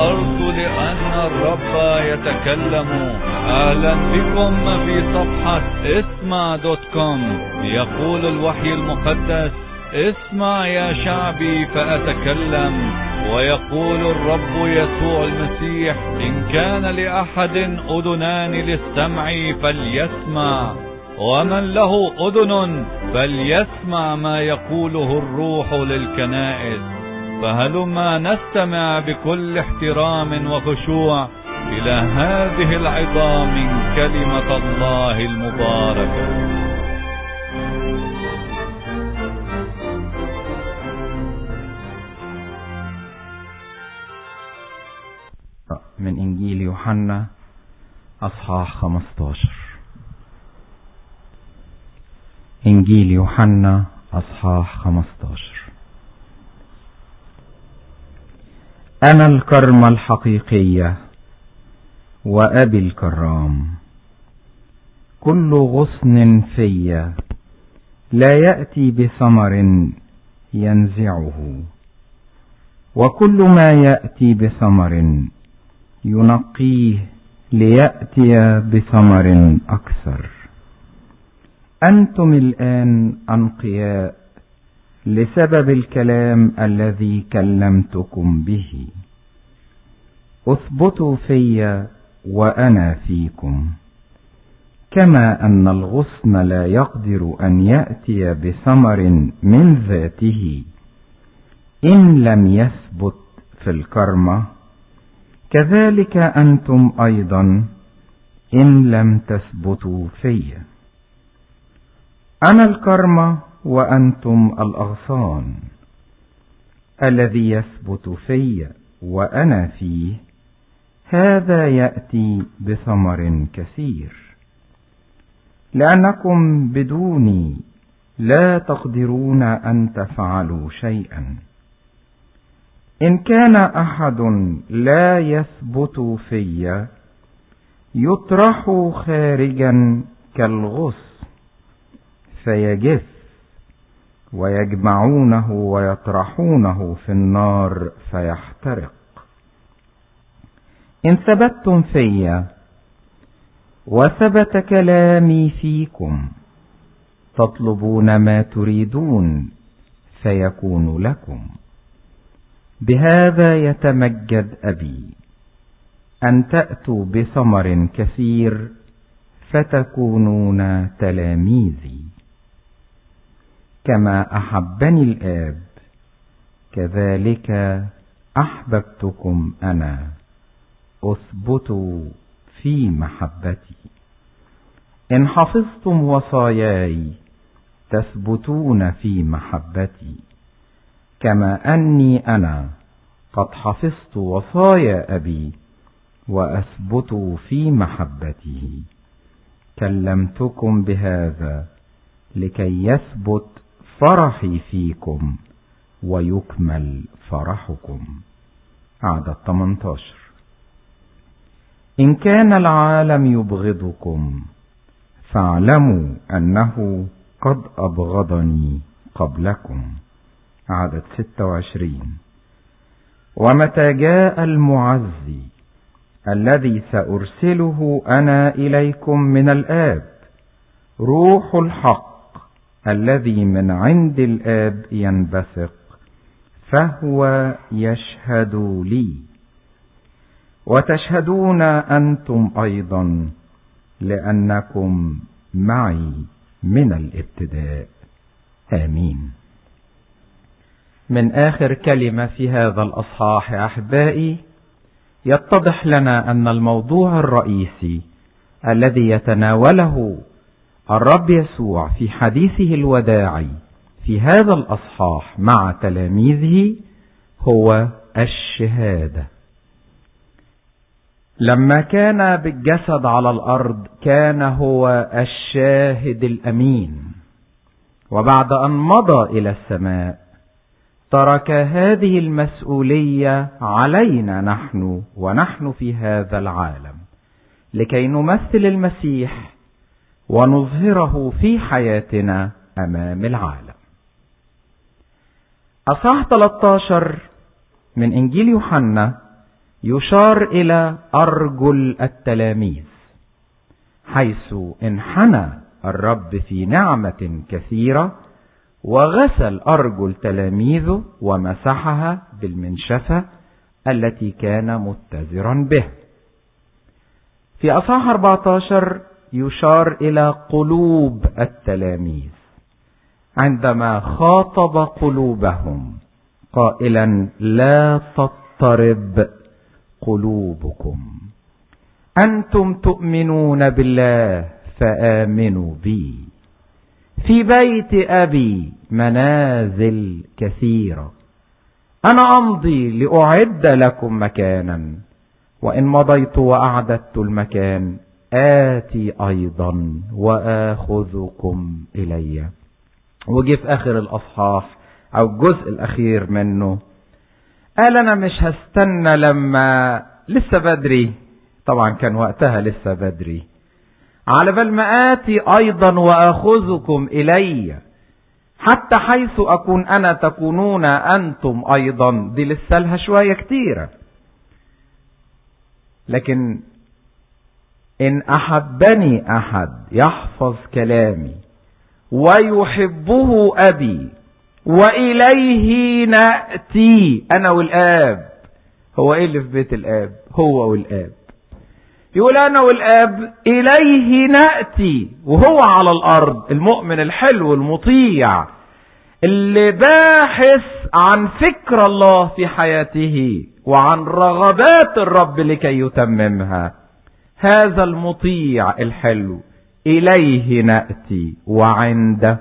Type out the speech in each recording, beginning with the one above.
الأرض لأن الرب يتكلم أهلا بكم في صفحة اسمع دوت كوم يقول الوحي المقدس اسمع يا شعبي فأتكلم ويقول الرب يسوع المسيح إن كان لأحد أذنان للسمع فليسمع ومن له أذن فليسمع ما يقوله الروح للكنائس فهلما نستمع بكل احترام وخشوع إلى هذه العظام من كلمة الله المباركة من إنجيل يوحنا أصحاح 15 إنجيل يوحنا أصحاح 15 أنا الكرمة الحقيقية وأبي الكرام كل غصن في لا يأتي بثمر ينزعه وكل ما يأتي بثمر ينقيه ليأتي بثمر أكثر أنتم الآن أنقياء لسبب الكلام الذي كلمتكم به اثبتوا في وأنا فيكم كما أن الغصن لا يقدر أن يأتي بثمر من ذاته إن لم يثبت في الكرمة كذلك أنتم أيضا إن لم تثبتوا في أنا الكرمة وأنتم الأغصان الذي يثبت في وأنا فيه هذا يأتي بثمر كثير لأنكم بدوني لا تقدرون أن تفعلوا شيئا إن كان أحد لا يثبت في يطرح خارجا كالغص فيجف ويجمعونه ويطرحونه في النار فيحترق إن ثبتتم في وثبت كلامي فيكم تطلبون ما تريدون فيكون لكم بهذا يتمجد أبي أن تأتوا بثمر كثير فتكونون تلاميذي كما أحبني الآب كذلك أحببتكم أنا اثبتوا في محبتي إن حفظتم وصاياي تثبتون في محبتي كما أني أنا قد حفظت وصايا أبي وأثبت في محبته كلمتكم بهذا لكي يثبت فرحي فيكم ويكمل فرحكم عدد 18 إن كان العالم يبغضكم فاعلموا أنه قد أبغضني قبلكم عدد 26 ومتى جاء المعزي الذي سأرسله أنا إليكم من الآب روح الحق الذي من عند الآب ينبثق فهو يشهد لي وتشهدون أنتم أيضا لأنكم معي من الابتداء آمين من آخر كلمة في هذا الأصحاح أحبائي يتضح لنا أن الموضوع الرئيسي الذي يتناوله الرب يسوع في حديثه الوداعي في هذا الأصحاح مع تلاميذه هو الشهادة لما كان بالجسد على الأرض كان هو الشاهد الأمين وبعد أن مضى إلى السماء ترك هذه المسؤولية علينا نحن ونحن في هذا العالم لكي نمثل المسيح ونظهره في حياتنا أمام العالم أصح 13 من إنجيل يوحنا يشار إلى أرجل التلاميذ حيث انحنى الرب في نعمة كثيرة وغسل أرجل تلاميذه ومسحها بالمنشفة التي كان متزرا به في أصحاح 14 يشار إلى قلوب التلاميذ عندما خاطب قلوبهم قائلا لا تضطرب قلوبكم أنتم تؤمنون بالله فآمنوا بي في بيت أبي منازل كثيرة أنا أمضي لأعد لكم مكانا وإن مضيت وأعددت المكان آتي أيضا وآخذكم إلي وجي في آخر الأصحاح أو الجزء الأخير منه قال أنا مش هستنى لما لسه بدري طبعا كان وقتها لسه بدري على بال ما آتي أيضا وآخذكم إلي حتى حيث أكون أنا تكونون أنتم أيضا دي لسه لها شوية كتيرة لكن إن أحبني أحد يحفظ كلامي ويحبه أبي وإليه نأتي أنا والآب هو إيه اللي في بيت الآب هو والآب يقول أنا والآب إليه نأتي وهو على الأرض المؤمن الحلو المطيع اللي باحث عن فكر الله في حياته وعن رغبات الرب لكي يتممها هذا المطيع الحلو إليه نأتي وعنده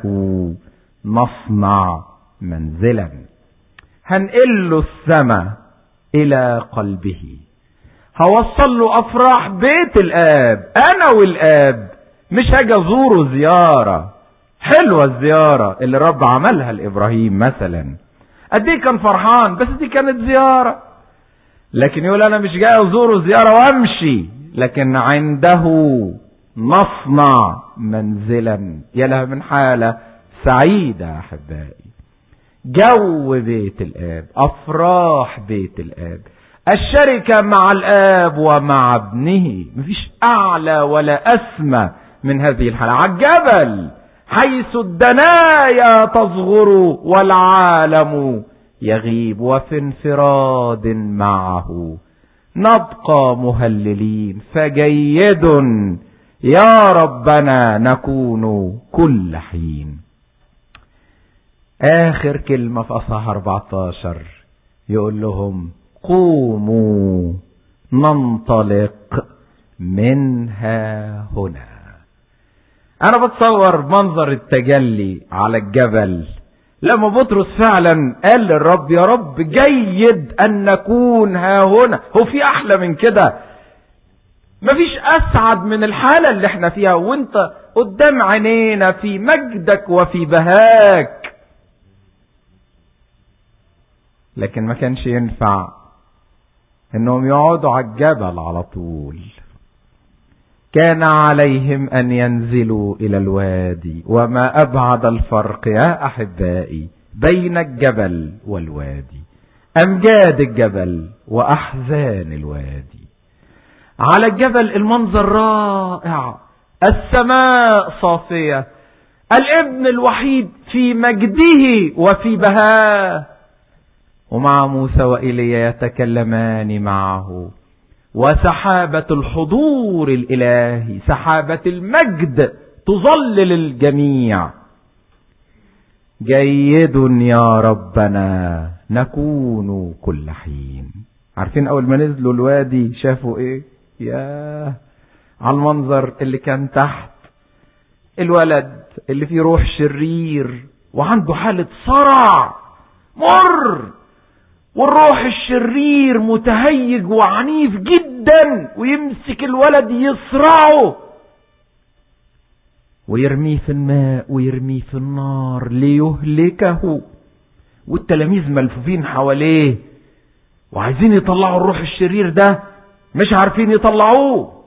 نصنع منزلا هنقل له السماء إلى قلبه هوصل له أفراح بيت الآب أنا والآب مش هاجي أزوره زيارة حلوة الزيارة اللي رب عملها لإبراهيم مثلا قد كان فرحان بس دي كانت زيارة لكن يقول أنا مش جاي أزوره زيارة وأمشي لكن عنده نصنع منزلا يا لها من حالة سعيدة أحبائي جو بيت الآب أفراح بيت الآب الشركة مع الآب ومع ابنه مفيش أعلى ولا أسمى من هذه الحالة على الجبل حيث الدنايا تصغر والعالم يغيب وفي انفراد معه نبقى مهللين فجيد يا ربنا نكون كل حين اخر كلمة في اصحاح 14 يقول لهم قوموا ننطلق منها هنا انا بتصور منظر التجلي على الجبل لما بطرس فعلا قال للرب يا رب جيد ان نكون ها هنا هو في احلى من كده مفيش اسعد من الحالة اللي احنا فيها وانت قدام عينينا في مجدك وفي بهاك لكن ما كانش ينفع انهم يقعدوا على الجبل على طول كان عليهم ان ينزلوا الى الوادي وما ابعد الفرق يا احبائي بين الجبل والوادي امجاد الجبل واحزان الوادي على الجبل المنظر رائع السماء صافيه الابن الوحيد في مجده وفي بهاه ومع موسى وإيليا يتكلمان معه وسحابة الحضور الإلهي سحابة المجد تظلل الجميع جيد يا ربنا نكون كل حين عارفين أول ما نزلوا الوادي شافوا إيه ياه على المنظر اللي كان تحت الولد اللي فيه روح شرير وعنده حالة صرع مر والروح الشرير متهيج وعنيف جدا ويمسك الولد يصرعه ويرميه في الماء ويرميه في النار ليهلكه والتلاميذ ملفوفين حواليه وعايزين يطلعوا الروح الشرير ده مش عارفين يطلعوه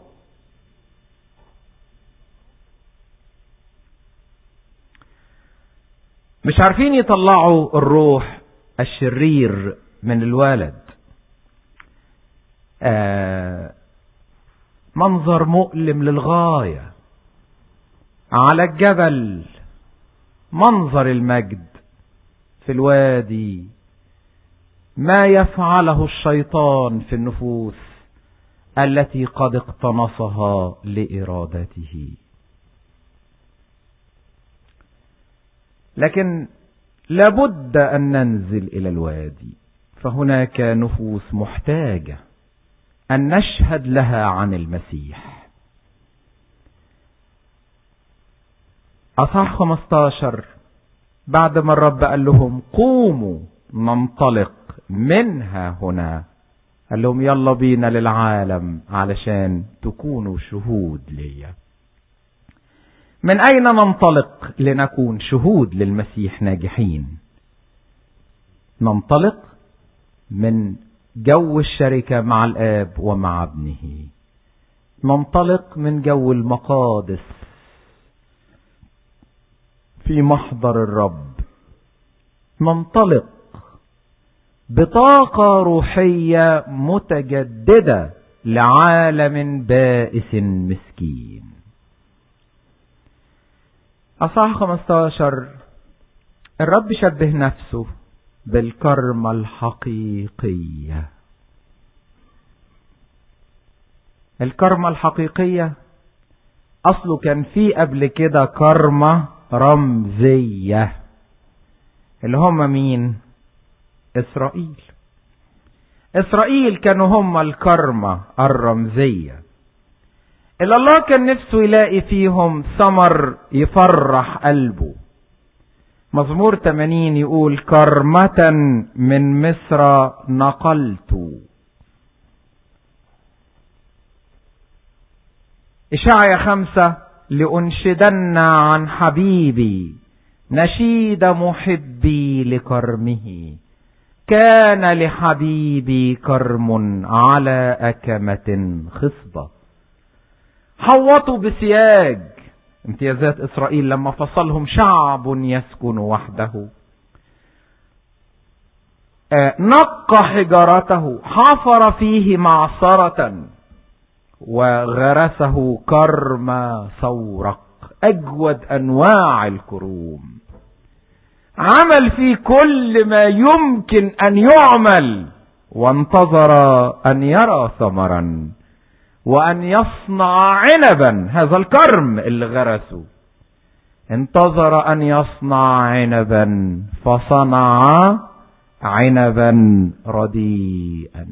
مش عارفين يطلعوا الروح الشرير من الوالد آه منظر مؤلم للغاية على الجبل منظر المجد في الوادي ما يفعله الشيطان في النفوس التي قد اقتنصها لإرادته لكن لابد أن ننزل إلى الوادي فهناك نفوس محتاجة أن نشهد لها عن المسيح أصح 15 بعد ما الرب قال لهم قوموا ننطلق منها هنا قال لهم يلا بينا للعالم علشان تكونوا شهود ليا من اين ننطلق لنكون شهود للمسيح ناجحين ننطلق من جو الشركة مع الآب ومع ابنه ننطلق من جو المقادس في محضر الرب ننطلق بطاقة روحية متجددة لعالم بائس مسكين أصح 15 الرب شبه نفسه بالكرمة الحقيقية الكرمة الحقيقية أصله كان في قبل كده كرمة رمزية اللي هم مين إسرائيل إسرائيل كانوا هم الكرمة الرمزية اللي الله كان نفسه يلاقي فيهم ثمر يفرح قلبه مزمور 80 يقول كرمة من مصر نقلت إشعيا خمسة لأنشدن عن حبيبي نشيد محبي لكرمه كان لحبيبي كرم على أكمة خصبة حوطوا بسياج امتيازات إسرائيل لما فصلهم شعب يسكن وحده آه، نقى حجارته حفر فيه معصرة وغرسه كرم ثورق أجود أنواع الكروم عمل فيه كل ما يمكن أن يعمل وانتظر أن يرى ثمرا وأن يصنع عنبا هذا الكرم اللي غرسه انتظر أن يصنع عنبا فصنع عنبا رديئا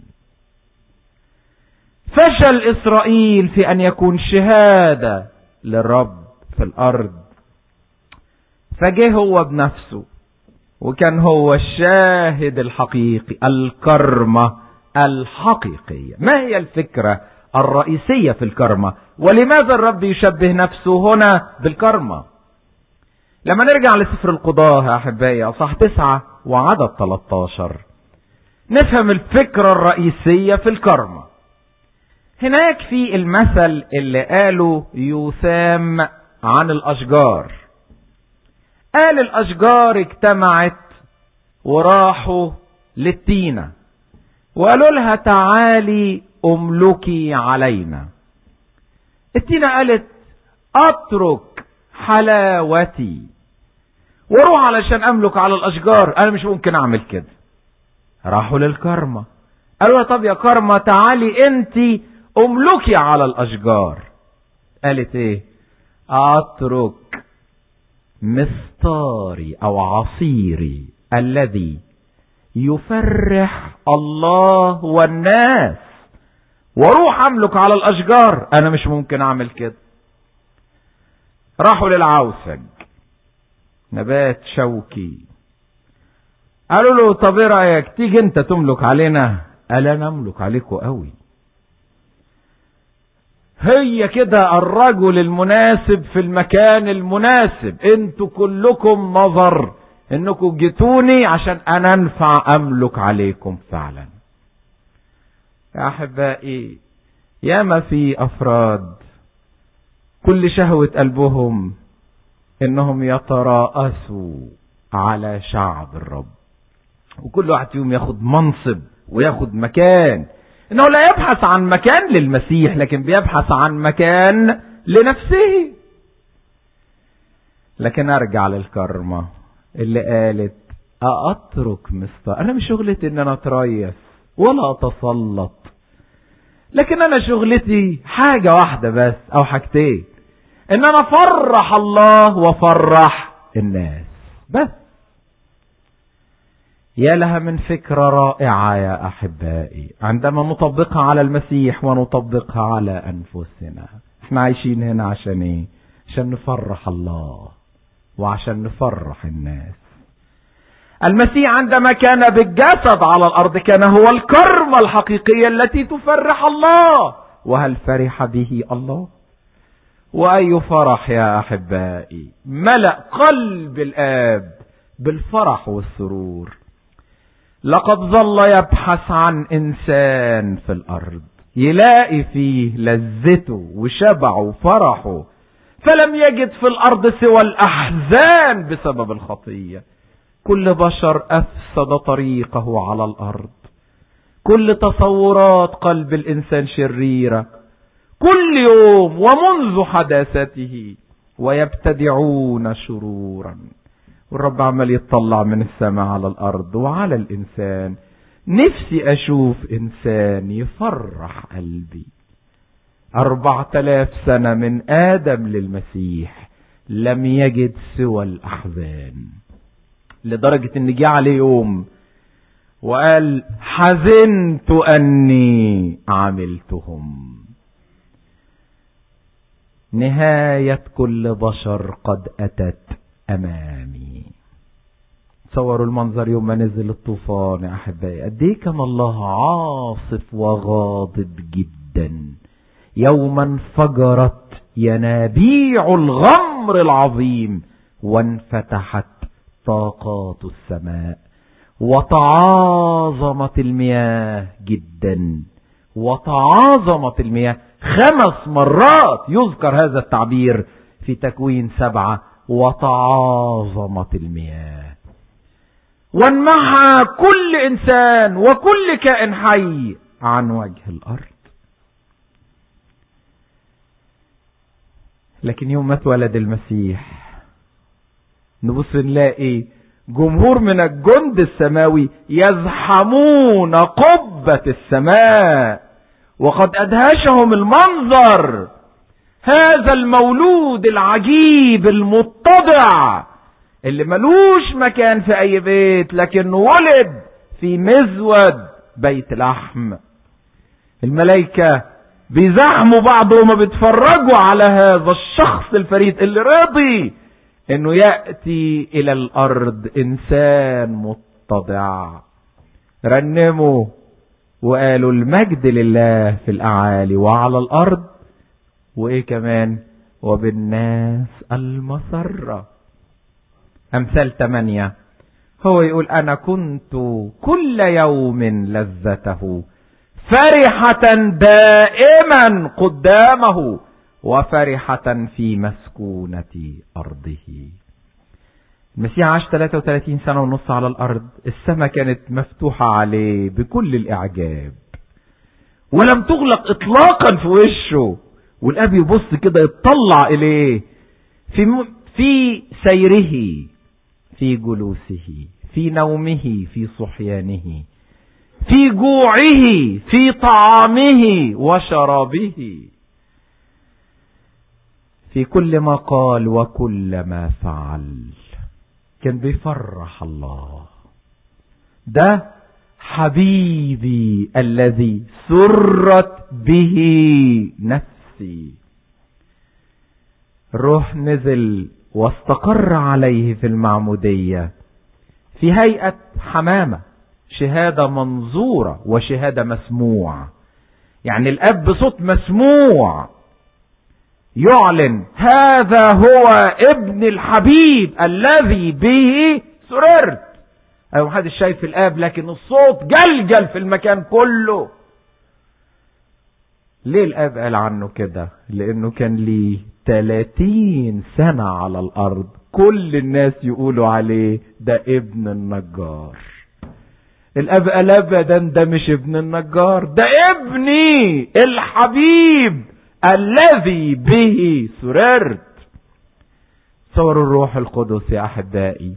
فشل إسرائيل في أن يكون شهادة للرب في الأرض فجه هو بنفسه وكان هو الشاهد الحقيقي الكرمة الحقيقية ما هي الفكرة الرئيسية في الكرمة ولماذا الرب يشبه نفسه هنا بالكرمة لما نرجع لسفر القضاة يا أحبائي أصح تسعة وعدد 13 نفهم الفكرة الرئيسية في الكرمة هناك في المثل اللي قاله يوثام عن الأشجار قال الأشجار اجتمعت وراحوا للتينة وقالوا لها تعالي املكي علينا التينة قالت اترك حلاوتي واروح علشان املك على الاشجار انا مش ممكن اعمل كده راحوا للكرمة قالوا لها طب يا كرمة تعالي انت املكي على الاشجار قالت ايه اترك مستاري او عصيري الذي يفرح الله والناس واروح املك على الاشجار انا مش ممكن اعمل كده راحوا للعوسج نبات شوكي قالوا له طب ايه رايك تيجي انت تملك علينا قال انا املك عليكم قوي هي كده الرجل المناسب في المكان المناسب انتوا كلكم نظر انكم جيتوني عشان انا انفع املك عليكم فعلا يا احبائي ياما في افراد كل شهوة قلبهم انهم يتراءسوا على شعب الرب وكل واحد فيهم ياخد منصب وياخد مكان انه لا يبحث عن مكان للمسيح لكن بيبحث عن مكان لنفسه لكن ارجع للكرمة اللي قالت أترك مصطفى أنا مش شغلتي إن أنا أتريث ولا أتسلط لكن أنا شغلتي حاجة واحدة بس أو حاجتين إن أنا أفرح الله وأفرح الناس بس يا لها من فكرة رائعة يا أحبائي عندما نطبقها على المسيح ونطبقها على أنفسنا احنا عايشين هنا عشان ايه عشان نفرح الله وعشان نفرح الناس المسيح عندما كان بالجسد على الارض كان هو الكرمة الحقيقية التي تفرح الله وهل فرح به الله واي فرح يا احبائي ملأ قلب الاب بالفرح والسرور لقد ظل يبحث عن انسان في الارض يلاقي فيه لذته وشبعه وفرحه فلم يجد في الارض سوى الاحزان بسبب الخطيه كل بشر افسد طريقه على الارض كل تصورات قلب الانسان شريره كل يوم ومنذ حداثته ويبتدعون شرورا والرب عمال يطلع من السماء على الارض وعلى الانسان نفسي اشوف انسان يفرح قلبي اربعة الاف سنة من ادم للمسيح لم يجد سوى الاحزان لدرجة ان جه عليه يوم وقال حزنت اني عملتهم نهاية كل بشر قد اتت امامي تصوروا المنظر يوم ما نزل الطوفان يا احبائي قد ايه كان الله عاصف وغاضب جدا يوم انفجرت ينابيع الغمر العظيم وانفتحت طاقات السماء وتعاظمت المياه جدا وتعاظمت المياه خمس مرات يذكر هذا التعبير في تكوين سبعة وتعاظمت المياه وانمحى كل انسان وكل كائن حي عن وجه الارض لكن يوم ما اتولد المسيح نبص نلاقي جمهور من الجند السماوي يزحمون قبة السماء وقد ادهشهم المنظر هذا المولود العجيب المتضع اللي ملوش مكان في اي بيت لكنه ولد في مزود بيت لحم الملائكة بيزحموا بعض وما بيتفرجوا على هذا الشخص الفريد اللي رضي انه يأتي الى الارض انسان متضع رنموا وقالوا المجد لله في الاعالي وعلى الارض وايه كمان وبالناس المسرة امثال ثمانية هو يقول انا كنت كل يوم لذته فرحة دائما قدامه وفرحة في مسكونة أرضه المسيح عاش 33 سنة ونص على الأرض السماء كانت مفتوحة عليه بكل الإعجاب ولم تغلق إطلاقا في وشه والأب يبص كده يطلع إليه في, م... في سيره في جلوسه في نومه في صحيانه في جوعه في طعامه وشرابه في كل ما قال وكل ما فعل كان بيفرح الله ده حبيبي الذي سرت به نفسي الروح نزل واستقر عليه في المعمودية في هيئة حمامة شهادة منظورة وشهادة مسموع يعني الأب بصوت مسموع يعلن هذا هو ابن الحبيب الذي به سررت ايوه محدش شايف الاب لكن الصوت جلجل في المكان كله ليه الاب قال عنه كده لانه كان ليه 30 سنة على الارض كل الناس يقولوا عليه ده ابن النجار الاب قال ابدا ده مش ابن النجار ده ابني الحبيب الذي به سررت صور الروح القدس يا احبائي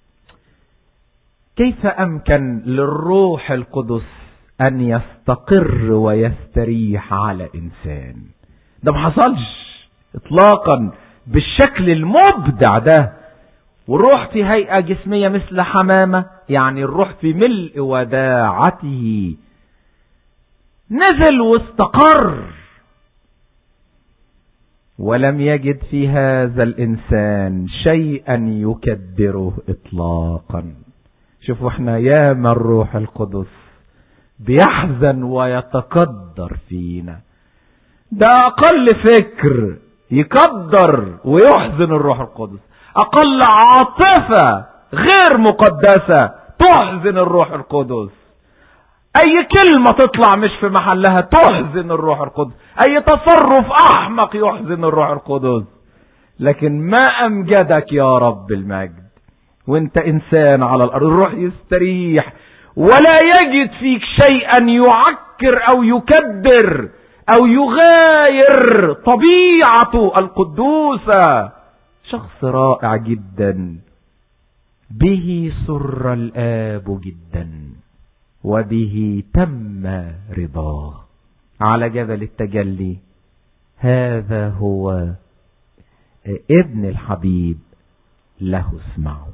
كيف امكن للروح القدس ان يستقر ويستريح على انسان ده ما حصلش اطلاقا بالشكل المبدع ده والروح في هيئة جسمية مثل حمامة يعني الروح في ملء وداعته نزل واستقر ولم يجد في هذا الانسان شيئا يكدره اطلاقا شوفوا احنا ياما الروح القدس بيحزن ويتقدر فينا ده اقل فكر يقدر ويحزن الروح القدس اقل عاطفة غير مقدسة تحزن الروح القدس اي كلمة تطلع مش في محلها تحزن الروح القدس اي تصرف احمق يحزن الروح القدس لكن ما امجدك يا رب المجد وانت انسان على الارض الروح يستريح ولا يجد فيك شيئا يعكر او يكدر او يغاير طبيعته القدوسة شخص رائع جدا به سر الاب جدا وبه تم رضاه على جبل التجلي هذا هو ابن الحبيب له اسمعوا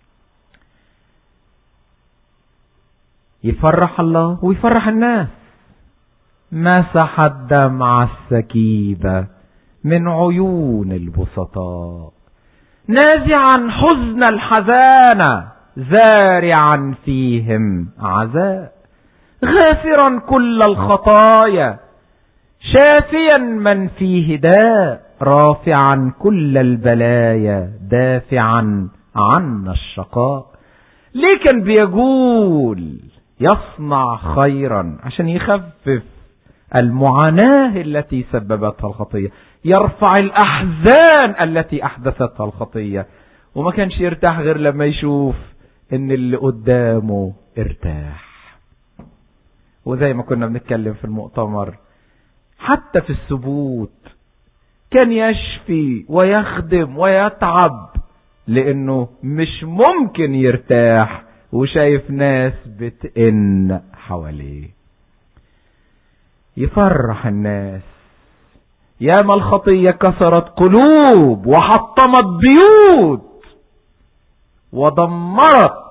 يفرح الله ويفرح الناس مسح الدمع السكيبة من عيون البسطاء نازعا حزن الحزانة زارعا فيهم عزاء غافرا كل الخطايا شافيا من فيه داء رافعا كل البلايا دافعا عنا الشقاء ليه كان بيقول يصنع خيرا عشان يخفف المعاناة التي سببتها الخطية يرفع الأحزان التي أحدثتها الخطية وما كانش يرتاح غير لما يشوف ان اللي قدامه ارتاح وزي ما كنا بنتكلم في المؤتمر حتى في الثبوت كان يشفي ويخدم ويتعب لانه مش ممكن يرتاح وشايف ناس بتئن حواليه يفرح الناس ياما الخطية كسرت قلوب وحطمت بيوت ودمرت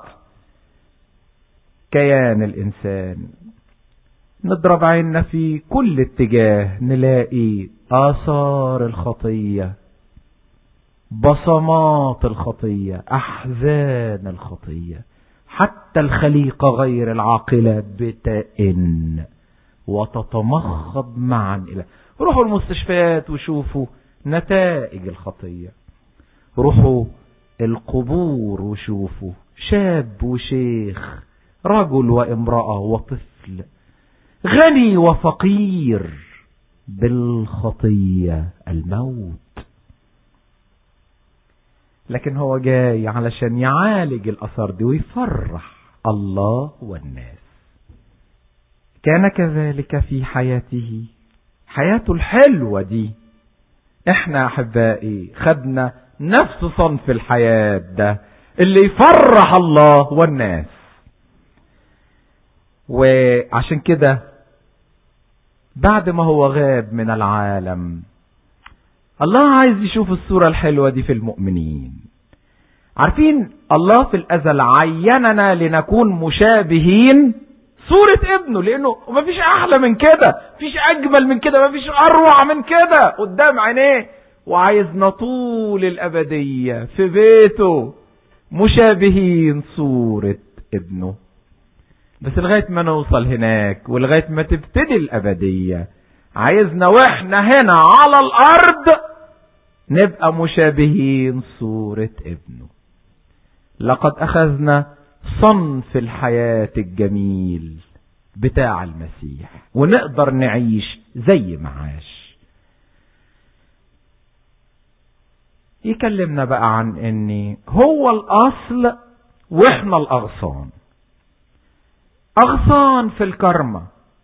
كيان الإنسان نضرب عيننا في كل اتجاه نلاقي آثار الخطية بصمات الخطية أحزان الخطية حتى الخليقة غير العاقلة بتئن وتتمخض معا إلى روحوا المستشفيات وشوفوا نتائج الخطية روحوا القبور وشوفوا شاب وشيخ رجل وامرأة وطفل غني وفقير بالخطية الموت لكن هو جاي علشان يعالج الأثر دي ويفرح الله والناس كان كذلك في حياته حياته الحلوة دي احنا احبائي خدنا نفس صنف الحياة ده اللي يفرح الله والناس وعشان كده بعد ما هو غاب من العالم الله عايز يشوف الصورة الحلوة دي في المؤمنين عارفين الله في الأزل عيننا لنكون مشابهين صورة ابنه لأنه مفيش أحلى من كده مفيش أجمل من كده مفيش أروع من كده قدام عينيه وعايزنا طول الأبدية في بيته مشابهين صورة ابنه بس لغاية ما نوصل هناك ولغاية ما تبتدي الأبدية عايزنا واحنا هنا على الأرض نبقى مشابهين صورة ابنه لقد أخذنا صنف الحياة الجميل بتاع المسيح ونقدر نعيش زي ما عاش يكلمنا بقى عن ان هو الاصل واحنا الاغصان أغصان في الكرمة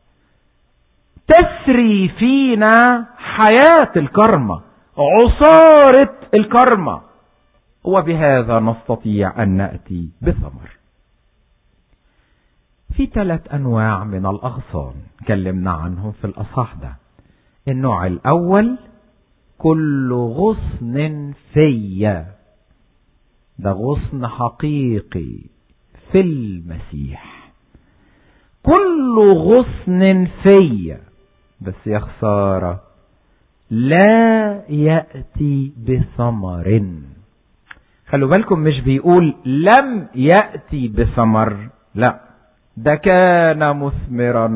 تسري فينا حياة الكرمة عصارة الكرمة وبهذا نستطيع أن نأتي بثمر في ثلاث أنواع من الأغصان كلمنا عنهم في الأصحاح ده النوع الأول كل غصن فيا ده غصن حقيقي في المسيح كل غصن فيا بس يا خسارة لا يأتي بثمر خلوا بالكم مش بيقول لم يأتي بثمر لا ده كان مثمرا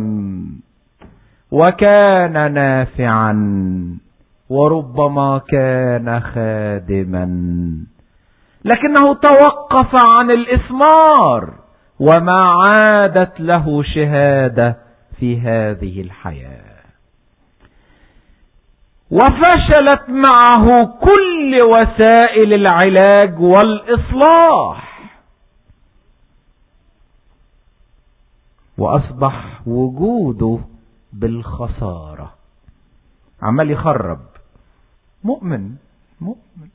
وكان نافعا وربما كان خادما لكنه توقف عن الإثمار وما عادت له شهادة في هذه الحياة وفشلت معه كل وسائل العلاج والإصلاح وأصبح وجوده بالخسارة عمال يخرب مؤمن مؤمن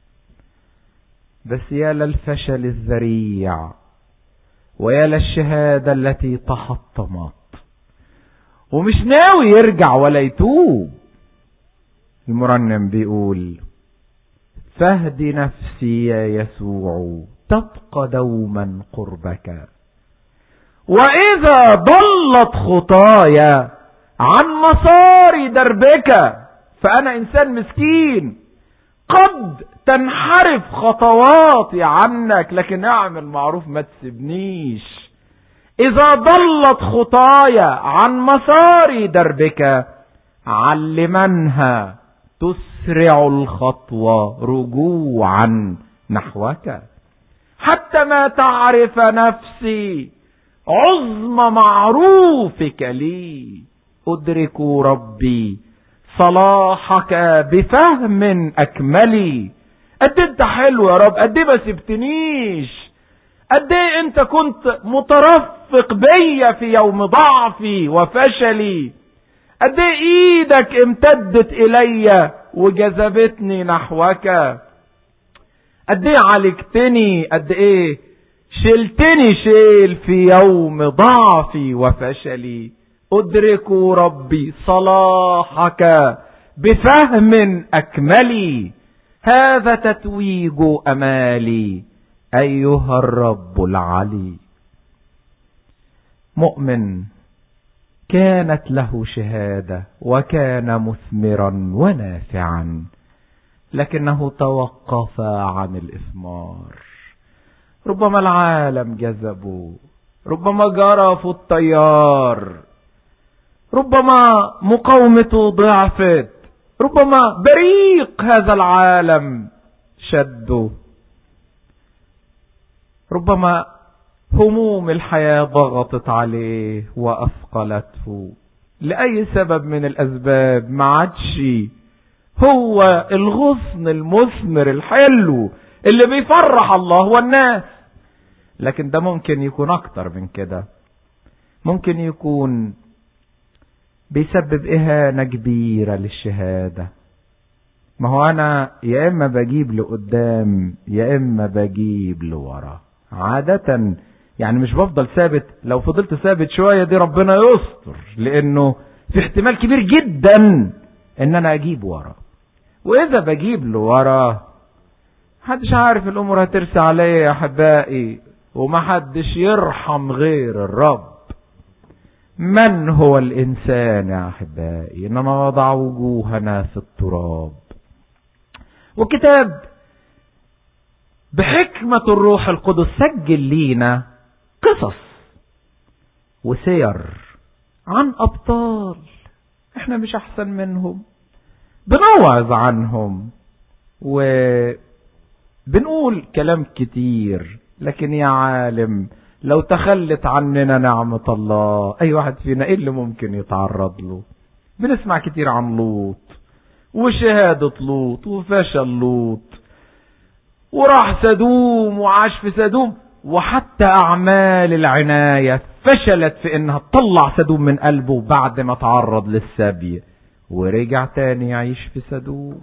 بس يا للفشل الذريع ويا للشهادة التي تحطمت ومش ناوي يرجع ولا يتوب المرنم بيقول فهد نفسي يا يسوع تبقى دوما قربك واذا ضلت خطايا عن مسار دربك فانا انسان مسكين قد تنحرف خطواتي عنك لكن اعمل معروف ما تسيبنيش اذا ضلت خطايا عن مسار دربك علمنها تسرع الخطوة رجوعا نحوك حتى ما تعرف نفسي عظم معروفك لي أدرك ربي صلاحك بفهم أكملي قد انت حلو يا رب قد ما سبتنيش قد ايه انت كنت مترفق بيا في يوم ضعفي وفشلي قد ايه ايدك امتدت الي وجذبتني نحوك قد ايه عالجتني قد ايه شلتني شيل في يوم ضعفي وفشلي ادرك ربي صلاحك بفهم اكملي هذا تتويج امالي ايها الرب العلي مؤمن كانت له شهاده وكان مثمرا ونافعا لكنه توقف عن الاثمار ربما العالم جذبه ربما جرى في التيار ربما مقاومته ضعفت ربما بريق هذا العالم شده ربما هموم الحياة ضغطت عليه وأثقلته لأي سبب من الأسباب ما عادش هو الغصن المثمر الحلو اللي بيفرح الله والناس لكن ده ممكن يكون أكتر من كده ممكن يكون بيسبب إهانة كبيرة للشهادة ما هو أنا يا إما بجيب لقدام يا إما بجيب لورا عادة يعني مش بفضل ثابت لو فضلت ثابت شوية دي ربنا يستر لأنه في احتمال كبير جدا إن أنا أجيب ورا وإذا بجيب لورا محدش عارف الأمور هترسى عليا يا أحبائي ومحدش يرحم غير الرب من هو الإنسان يا أحبائي إنما نضع وجوهنا في التراب وكتاب بحكمة الروح القدس سجل لينا قصص وسير عن أبطال احنا مش أحسن منهم بنوعظ عنهم وبنقول كلام كتير لكن يا عالم لو تخلت عننا نعمة الله أي واحد فينا إيه اللي ممكن يتعرض له بنسمع كتير عن لوط وشهادة لوط وفشل لوط وراح سدوم وعاش في سدوم وحتى أعمال العناية فشلت في إنها تطلع سدوم من قلبه بعد ما تعرض للسبي ورجع تاني يعيش في سدوم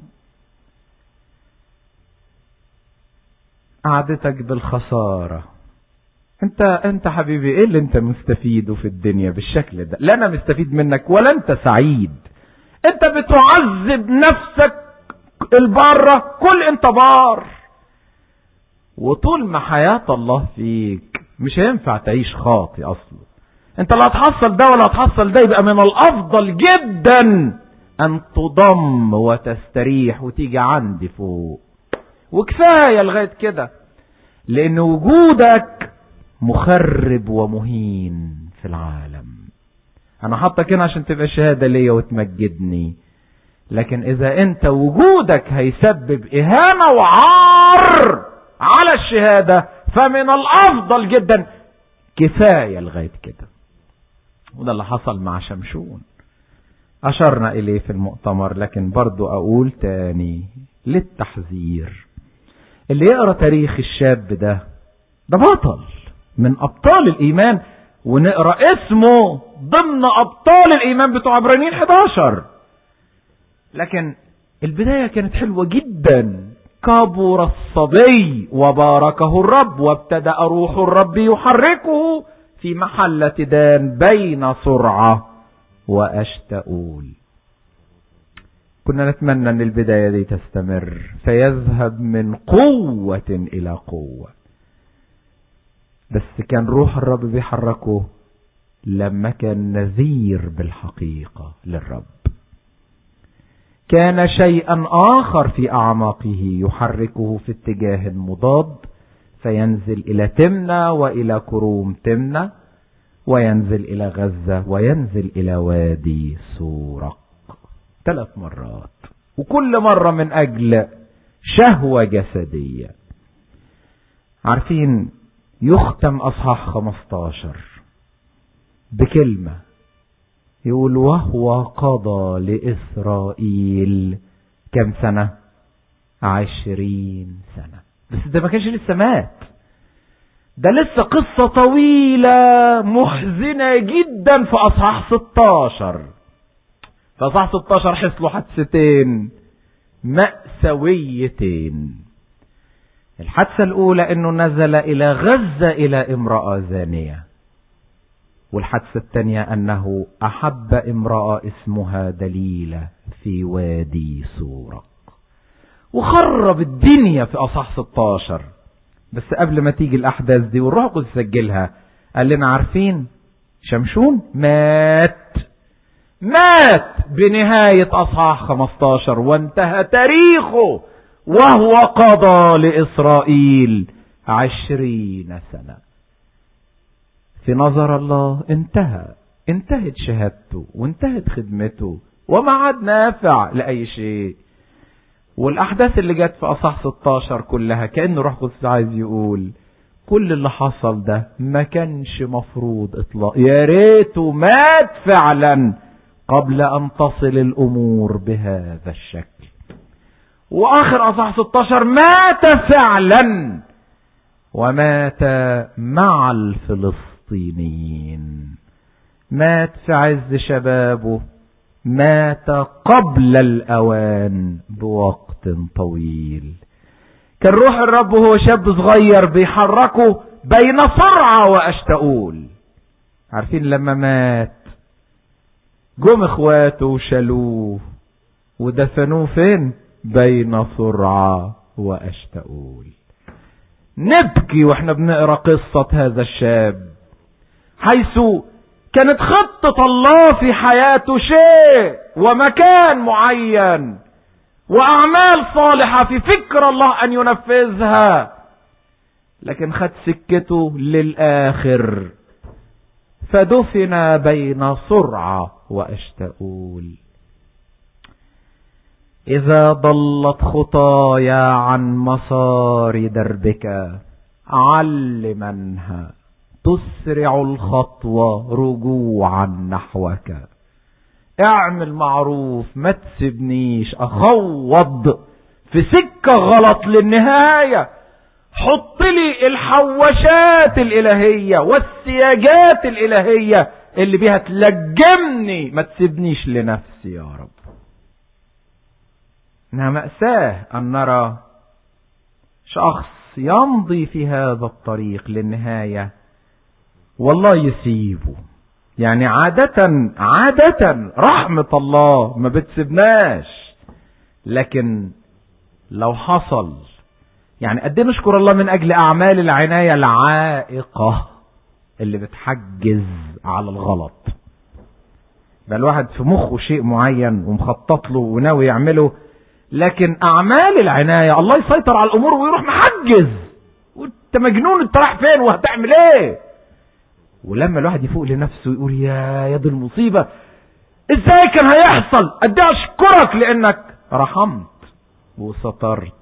قعدتك بالخسارة انت انت حبيبي ايه اللي انت مستفيده في الدنيا بالشكل ده لا انا مستفيد منك ولا انت سعيد انت بتعذب نفسك البارة كل انت بار وطول ما حياة الله فيك مش هينفع تعيش خاطي اصلا انت لا هتحصل ده ولا هتحصل ده يبقى من الافضل جدا ان تضم وتستريح وتيجي عندي فوق وكفاية لغاية كده لان وجودك مخرب ومهين في العالم انا حاطك هنا عشان تبقى شهادة ليا وتمجدني لكن اذا انت وجودك هيسبب اهانة وعار على الشهادة فمن الافضل جدا كفاية لغاية كده وده اللي حصل مع شمشون اشرنا اليه في المؤتمر لكن برضو اقول تاني للتحذير اللي يقرا تاريخ الشاب ده ده بطل من ابطال الايمان ونقرا اسمه ضمن ابطال الايمان بتوع عبرانيين 11 لكن البدايه كانت حلوه جدا كبر الصبي وباركه الرب وابتدا روح الرب يحركه في محله دان بين سرعه واشتؤول كنا نتمنى ان البدايه دي تستمر فيذهب من قوه الى قوه بس كان روح الرب بيحركه لما كان نذير بالحقيقة للرب كان شيئا آخر في أعماقه يحركه في اتجاه مضاد فينزل إلى تمنى وإلى كروم تمنى وينزل إلى غزة وينزل إلى وادي سورق ثلاث مرات وكل مرة من أجل شهوة جسدية عارفين يختم أصحاح 15 بكلمة يقول وهو قضى لإسرائيل كم سنة عشرين سنة بس ده ما كانش لسه مات ده لسه قصة طويلة محزنة جدا في أصحاح 16 في أصحاح 16 حصلوا حادثتين مأساويتين الحادثة الأولى أنه نزل إلى غزة إلى امرأة زانية والحادثة الثانية أنه أحب امرأة اسمها دليلة في وادي سورق وخرب الدنيا في أصح 16 بس قبل ما تيجي الأحداث دي والروح القدس سجلها قال لنا عارفين شمشون مات مات بنهاية أصحاح 15 وانتهى تاريخه وهو قضى لإسرائيل عشرين سنة في نظر الله انتهى انتهت شهادته وانتهت خدمته وما عاد نافع لأي شيء والأحداث اللي جت في أصح 16 كلها كأنه روح قدس عايز يقول كل اللي حصل ده ما كانش مفروض اطلاق يا ريته مات فعلا قبل ان تصل الامور بهذا الشكل واخر اصح 16 مات فعلا ومات مع الفلسطينيين مات في عز شبابه مات قبل الاوان بوقت طويل كان روح الرب وهو شاب صغير بيحركه بين سرعة واشتؤول عارفين لما مات جم اخواته وشالوه ودفنوه فين بين سرعة واشتؤول نبكي واحنا بنقرا قصة هذا الشاب حيث كانت خطة الله في حياته شيء ومكان معين واعمال صالحة في فكر الله ان ينفذها لكن خد سكته للاخر فدفن بين سرعة واشتؤول إذا ضلت خطايا عن مسار دربك علمنها تسرع الخطوة رجوعا نحوك اعمل معروف ما تسيبنيش اخوض في سكة غلط للنهاية حط لي الحوشات الالهية والسياجات الالهية اللي بيها تلجمني ما تسيبنيش لنفسي يا رب انها مأساة ان نرى شخص يمضي في هذا الطريق للنهاية والله يسيبه يعني عادة عادة رحمة الله ما بتسيبناش لكن لو حصل يعني قد ايه نشكر الله من اجل اعمال العناية العائقة اللي بتحجز على الغلط ده الواحد في مخه شيء معين ومخطط له وناوي يعمله لكن اعمال العناية الله يسيطر على الامور ويروح محجز وانت مجنون انت رايح فين وهتعمل ايه ولما الواحد يفوق لنفسه ويقول يا يد المصيبة ازاي كان هيحصل قد ايه اشكرك لانك رحمت وسترت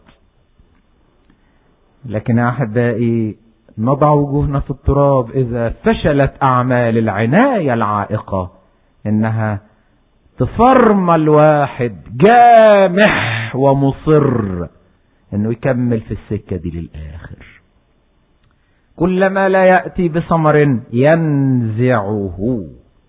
لكن يا احبائي نضع وجوهنا في التراب اذا فشلت اعمال العناية العائقة انها تفرمل واحد جامح ومصر انه يكمل في السكة دي للاخر كلما لا يأتي بثمر ينزعه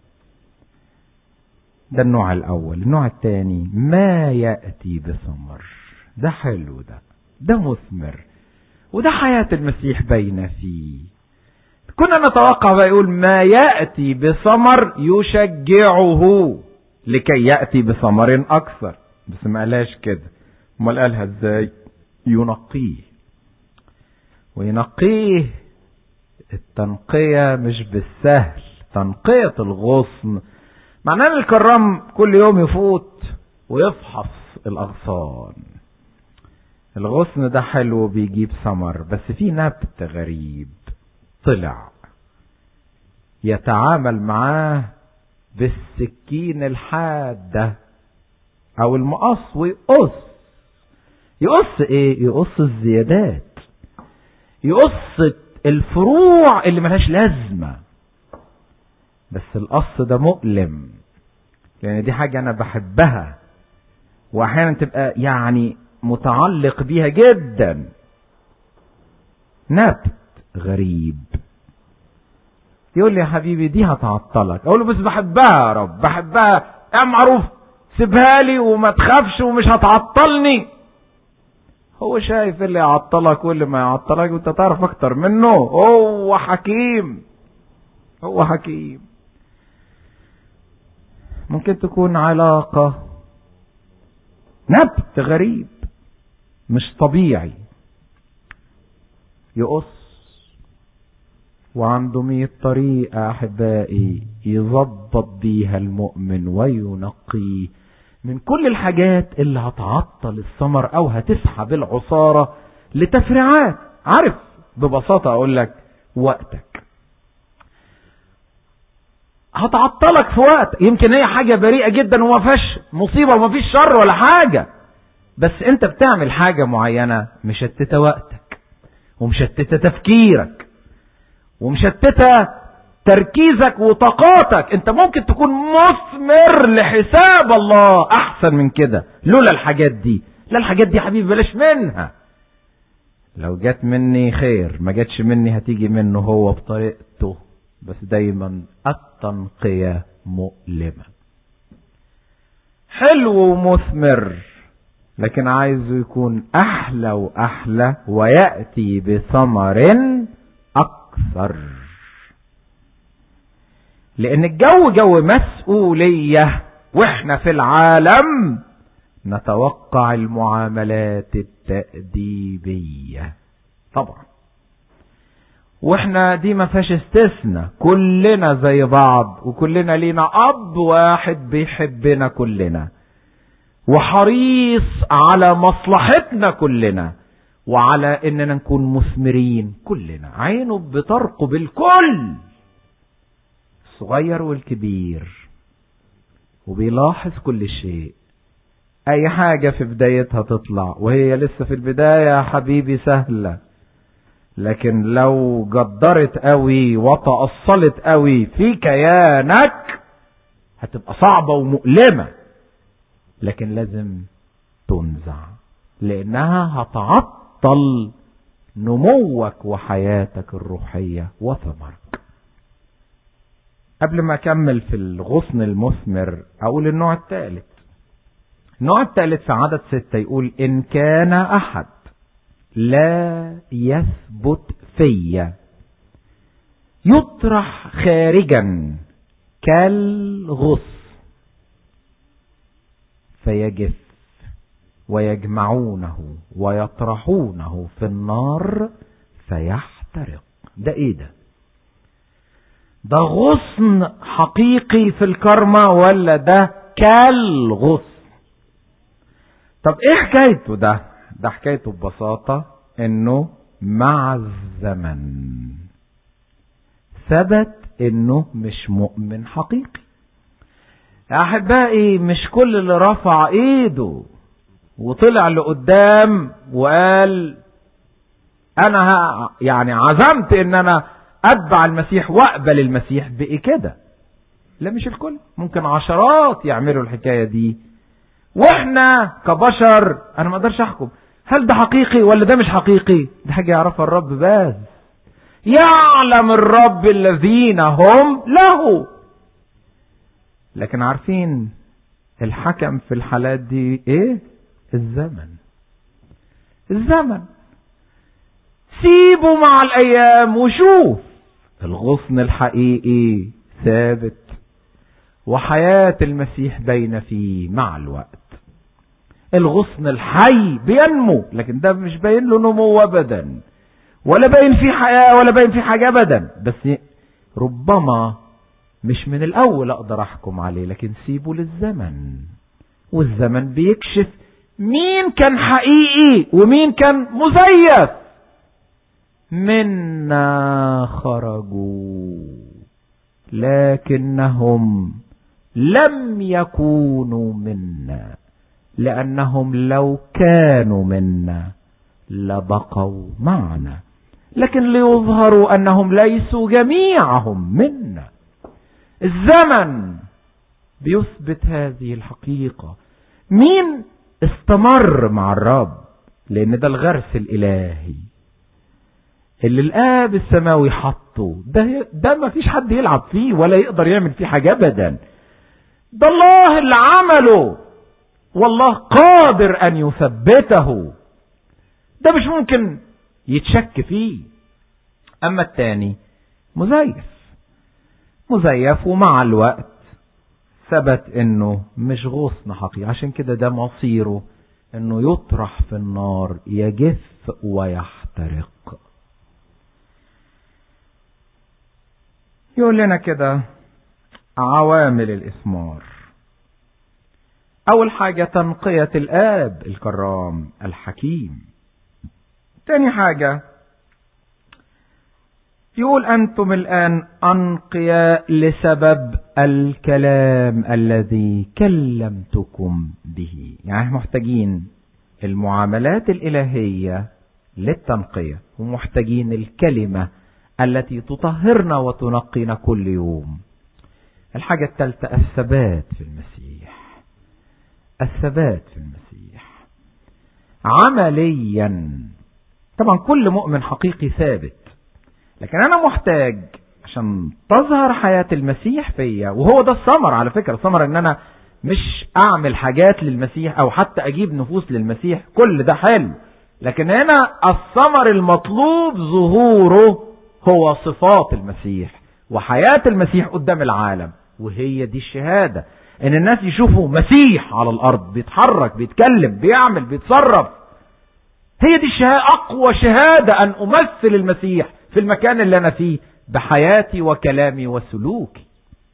ده النوع الاول النوع الثاني ما يأتي بثمر ده حلو ده ده مثمر وده حياة المسيح بين فيه كنا نتوقع بيقول ما يأتي بثمر يشجعه لكي يأتي بثمر أكثر بس ما قالهاش كده امال قالها ازاي ينقيه وينقيه التنقية مش بالسهل تنقية الغصن معناه ان الكرام كل يوم يفوت ويفحص الاغصان الغصن ده حلو بيجيب ثمر بس في نبت غريب طلع يتعامل معاه بالسكين الحادة او المقص ويقص يقص ايه يقص الزيادات يقص الفروع اللي ملهاش لازمة بس القص ده مؤلم لان دي حاجة انا بحبها واحيانا تبقى يعني متعلق بيها جدا نبت غريب يقول لي يا حبيبي دي هتعطلك اقول له بس بحبها يا رب بحبها يا معروف سيبها لي وما تخافش ومش هتعطلني هو شايف اللي يعطلك واللي ما يعطلك وانت تعرف اكتر منه هو حكيم هو حكيم ممكن تكون علاقة نبت غريب مش طبيعي يقص وعنده مية طريقة أحبائي يظبط بيها المؤمن وينقيه من كل الحاجات اللي هتعطل الثمر أو هتسحب العصارة لتفريعات عارف ببساطة أقول لك وقتك هتعطلك في وقت يمكن هي حاجة بريئة جدا وما فيهاش مصيبة وما فيش شر ولا حاجة بس انت بتعمل حاجة معينة مشتتة وقتك ومشتتة تفكيرك ومشتتة تركيزك وطاقاتك انت ممكن تكون مثمر لحساب الله احسن من كده لولا الحاجات دي لا الحاجات دي يا حبيبي بلاش منها لو جت مني خير ما جاتش مني هتيجي منه هو بطريقته بس دايما التنقية مؤلمة حلو ومثمر لكن عايزه يكون احلى واحلى ويأتي بثمر اكثر لان الجو جو مسؤولية واحنا في العالم نتوقع المعاملات التأديبية طبعا واحنا دي ما فيهاش استثناء كلنا زي بعض وكلنا لينا اب واحد بيحبنا كلنا وحريص على مصلحتنا كلنا وعلى اننا نكون مثمرين كلنا عينه بترقب الكل الصغير والكبير وبيلاحظ كل شيء اي حاجة في بدايتها تطلع وهي لسه في البداية يا حبيبي سهلة لكن لو جدرت قوي وتأصلت قوي في كيانك هتبقى صعبة ومؤلمة لكن لازم تنزع لانها هتعطل نموك وحياتك الروحية وثمرك قبل ما اكمل في الغصن المثمر اقول النوع الثالث النوع الثالث في عدد ستة يقول ان كان احد لا يثبت في يطرح خارجا كالغص فيجف ويجمعونه ويطرحونه في النار فيحترق ده ايه ده ده غصن حقيقي في الكرمة ولا ده كالغصن طب ايه حكايته ده ده حكايته ببساطة انه مع الزمن ثبت انه مش مؤمن حقيقي احبائي مش كل اللي رفع ايده وطلع لقدام وقال انا يعني عزمت ان انا اتبع المسيح واقبل المسيح بقي كده لا مش الكل ممكن عشرات يعملوا الحكاية دي واحنا كبشر انا ما اقدرش احكم هل ده حقيقي ولا ده مش حقيقي دي حاجة يعرفها الرب بس يعلم الرب الذين هم له لكن عارفين الحكم في الحالات دي ايه الزمن الزمن سيبه مع الايام وشوف الغصن الحقيقي ثابت وحياة المسيح بين فيه مع الوقت الغصن الحي بينمو لكن ده مش باين له نمو ابدا ولا باين فيه حياة ولا باين فيه حاجة ابدا بس ربما مش من الاول اقدر احكم عليه لكن سيبه للزمن والزمن بيكشف مين كان حقيقي ومين كان مزيف منا خرجوا لكنهم لم يكونوا منا لانهم لو كانوا منا لبقوا معنا لكن ليظهروا انهم ليسوا جميعهم منا الزمن بيثبت هذه الحقيقة مين استمر مع الرب لان ده الغرس الالهي اللي الاب السماوي حطه ده ده ما فيش حد يلعب فيه ولا يقدر يعمل فيه حاجه ابدا ده الله اللي عمله والله قادر ان يثبته ده مش ممكن يتشك فيه اما التاني مزيف مزيف ومع الوقت ثبت انه مش غصن حقيقي عشان كده ده مصيره انه يطرح في النار يجف ويحترق يقول لنا كده عوامل الإثمار أول حاجة تنقية الآب الكرام الحكيم تاني حاجة يقول أنتم الآن أنقياء لسبب الكلام الذي كلمتكم به يعني محتاجين المعاملات الإلهية للتنقية ومحتاجين الكلمة التي تطهرنا وتنقينا كل يوم الحاجة الثالثة الثبات في المسيح الثبات في المسيح عمليا طبعا كل مؤمن حقيقي ثابت لكن انا محتاج عشان تظهر حياة المسيح فيا وهو ده الثمر على فكرة الثمر ان انا مش اعمل حاجات للمسيح او حتى اجيب نفوس للمسيح كل ده حلو لكن هنا الثمر المطلوب ظهوره هو صفات المسيح وحياة المسيح قدام العالم وهي دي الشهادة ان الناس يشوفوا مسيح على الارض بيتحرك بيتكلم بيعمل بيتصرف هي دي الشهادة اقوى شهادة ان امثل المسيح في المكان اللي انا فيه بحياتي وكلامي وسلوكي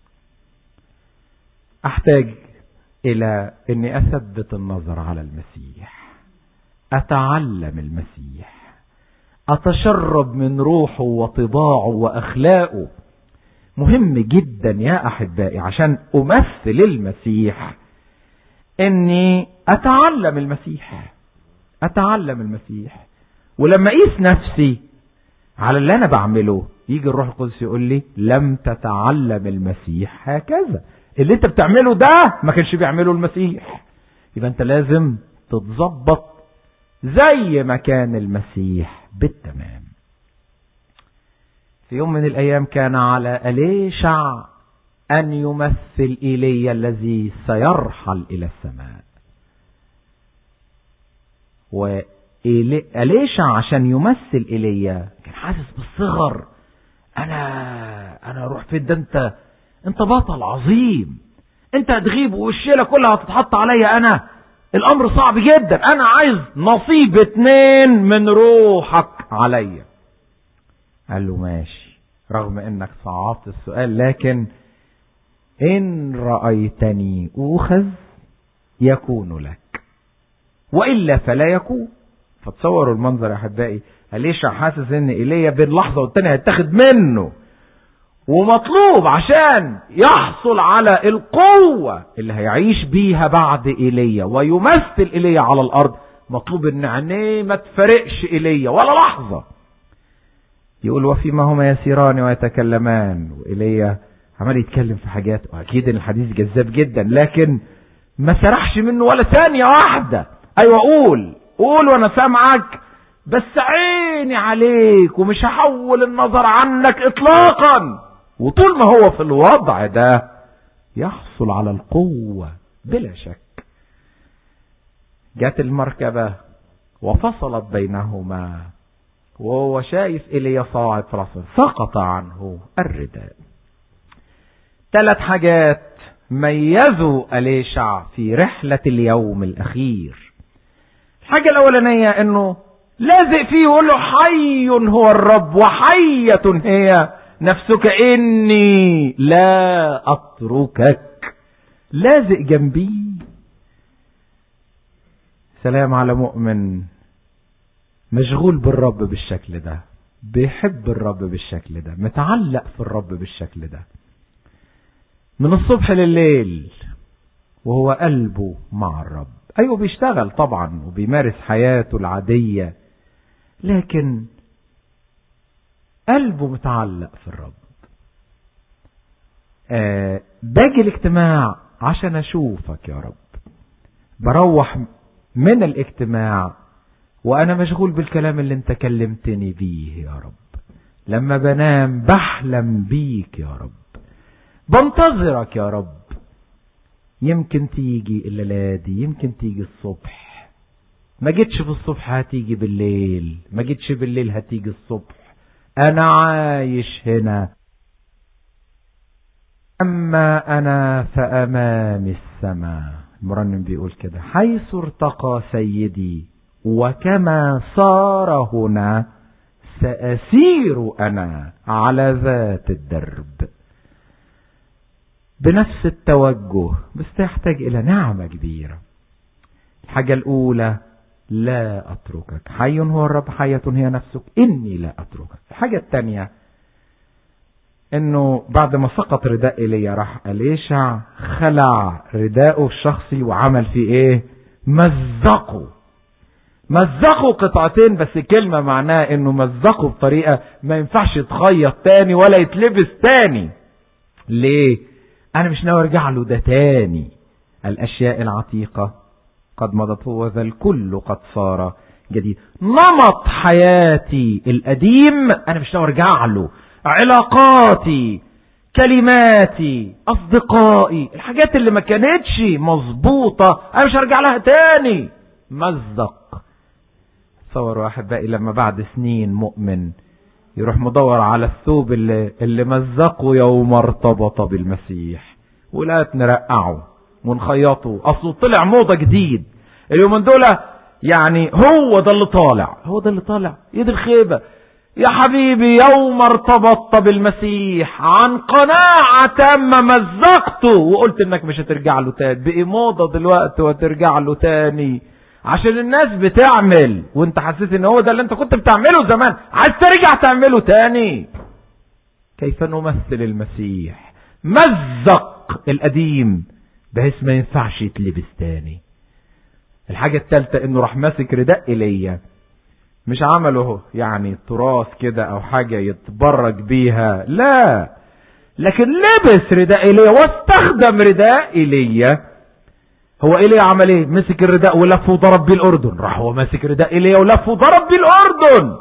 احتاج الى اني اثبت النظر على المسيح اتعلم المسيح اتشرب من روحه وطباعه واخلاقه مهم جدا يا احبائي عشان امثل المسيح اني اتعلم المسيح اتعلم المسيح ولما اقيس نفسي على اللي انا بعمله يجي الروح القدس يقول لي لم تتعلم المسيح هكذا اللي انت بتعمله ده ما كانش بيعمله المسيح يبقى انت لازم تتظبط زي ما كان المسيح بالتمام في يوم من الأيام كان على أليشع أن يمثل إيليا الذي سيرحل إلى السماء وأليشع عشان يمثل إيليا كان حاسس بالصغر أنا أنا أروح فين ده أنت أنت بطل عظيم أنت هتغيب والشيلة كلها هتتحط عليا أنا الأمر صعب جدا أنا عايز نصيب اتنين من روحك عليا قال له ماشي رغم انك صعبت السؤال لكن ان رأيتني اوخذ يكون لك والا فلا يكون فتصوروا المنظر يا احبائي اليشع حاسس ان ايليا بين لحظه والتانيه هيتاخد منه ومطلوب عشان يحصل على القوة اللي هيعيش بيها بعد ايليا ويمثل ايليا على الارض مطلوب ان عينيه ما تفرقش ايليا ولا لحظة يقول وفيما هما يسيران ويتكلمان وإيليا عمال يتكلم في حاجات واكيد ان الحديث جذاب جدا لكن ما سرحش منه ولا ثانية واحدة ايوه قول قول وانا سامعك بس عيني عليك ومش هحول النظر عنك اطلاقا وطول ما هو في الوضع ده يحصل على القوة بلا شك جت المركبة وفصلت بينهما وهو شايف إلي صاعد في رأسه سقط عنه الرداء ثلاث حاجات ميزوا أليشع في رحلة اليوم الأخير الحاجة الأولانية أنه لازق فيه يقول له حي هو الرب وحية هي نفسك إني لا أتركك لازق جنبي سلام على مؤمن مشغول بالرب بالشكل ده بيحب الرب بالشكل ده متعلق في الرب بالشكل ده من الصبح لليل وهو قلبه مع الرب ايوه بيشتغل طبعا وبيمارس حياته العادية لكن قلبه متعلق في الرب آه باجي الاجتماع عشان اشوفك يا رب بروح من الاجتماع وانا مشغول بالكلام اللي انت كلمتني بيه يا رب لما بنام بحلم بيك يا رب بنتظرك يا رب يمكن تيجي الليلة دي يمكن تيجي الصبح ما جيتش في الصبح هتيجي بالليل ما جيتش بالليل هتيجي الصبح انا عايش هنا اما انا فامامي السماء المرنم بيقول كده حيث ارتقى سيدي وكما صار هنا سأسير أنا على ذات الدرب بنفس التوجه بس تحتاج إلى نعمة كبيرة الحاجة الأولى لا أتركك حي هو الرب حية هي نفسك إني لا أتركك الحاجة الثانية انه بعد ما سقط رداء ايليا راح اليشع خلع رداءه الشخصي وعمل فيه ايه مزقه مزقوا قطعتين بس كلمة معناها انه مزقوا بطريقة ما ينفعش يتخيط تاني ولا يتلبس تاني ليه انا مش ناوي ارجع له ده تاني الاشياء العتيقة قد مضت هو ذا الكل قد صار جديد نمط حياتي القديم انا مش ناوي ارجع له علاقاتي كلماتي اصدقائي الحاجات اللي ما كانتش مظبوطة انا مش هرجع لها تاني مزق تصوروا احبائي لما بعد سنين مؤمن يروح مدور على الثوب اللي, اللي مزقه يوم ارتبط بالمسيح ولا نرقعه ونخيطه اصله طلع موضة جديد اليومين دول يعني هو ده اللي طالع هو ده اللي طالع ايد الخيبة يا حبيبي يوم ارتبطت بالمسيح عن قناعة تامة مزقته وقلت انك مش هترجع له تاني بقي موضة دلوقتي وترجع له تاني عشان الناس بتعمل وانت حسيت ان هو ده اللي انت كنت بتعمله زمان عايز ترجع تعمله تاني كيف نمثل المسيح مزق القديم بحيث ما ينفعش يتلبس تاني الحاجة التالتة انه راح ماسك رداء ايليا مش عمله يعني تراث كده او حاجة يتبرج بيها لا لكن لبس رداء ايليا واستخدم رداء ايليا هو ايليا عمل ايه مسك الرداء ولف وضرب بيه الاردن راح هو ماسك رداء ايليا ولف وضرب بيه الاردن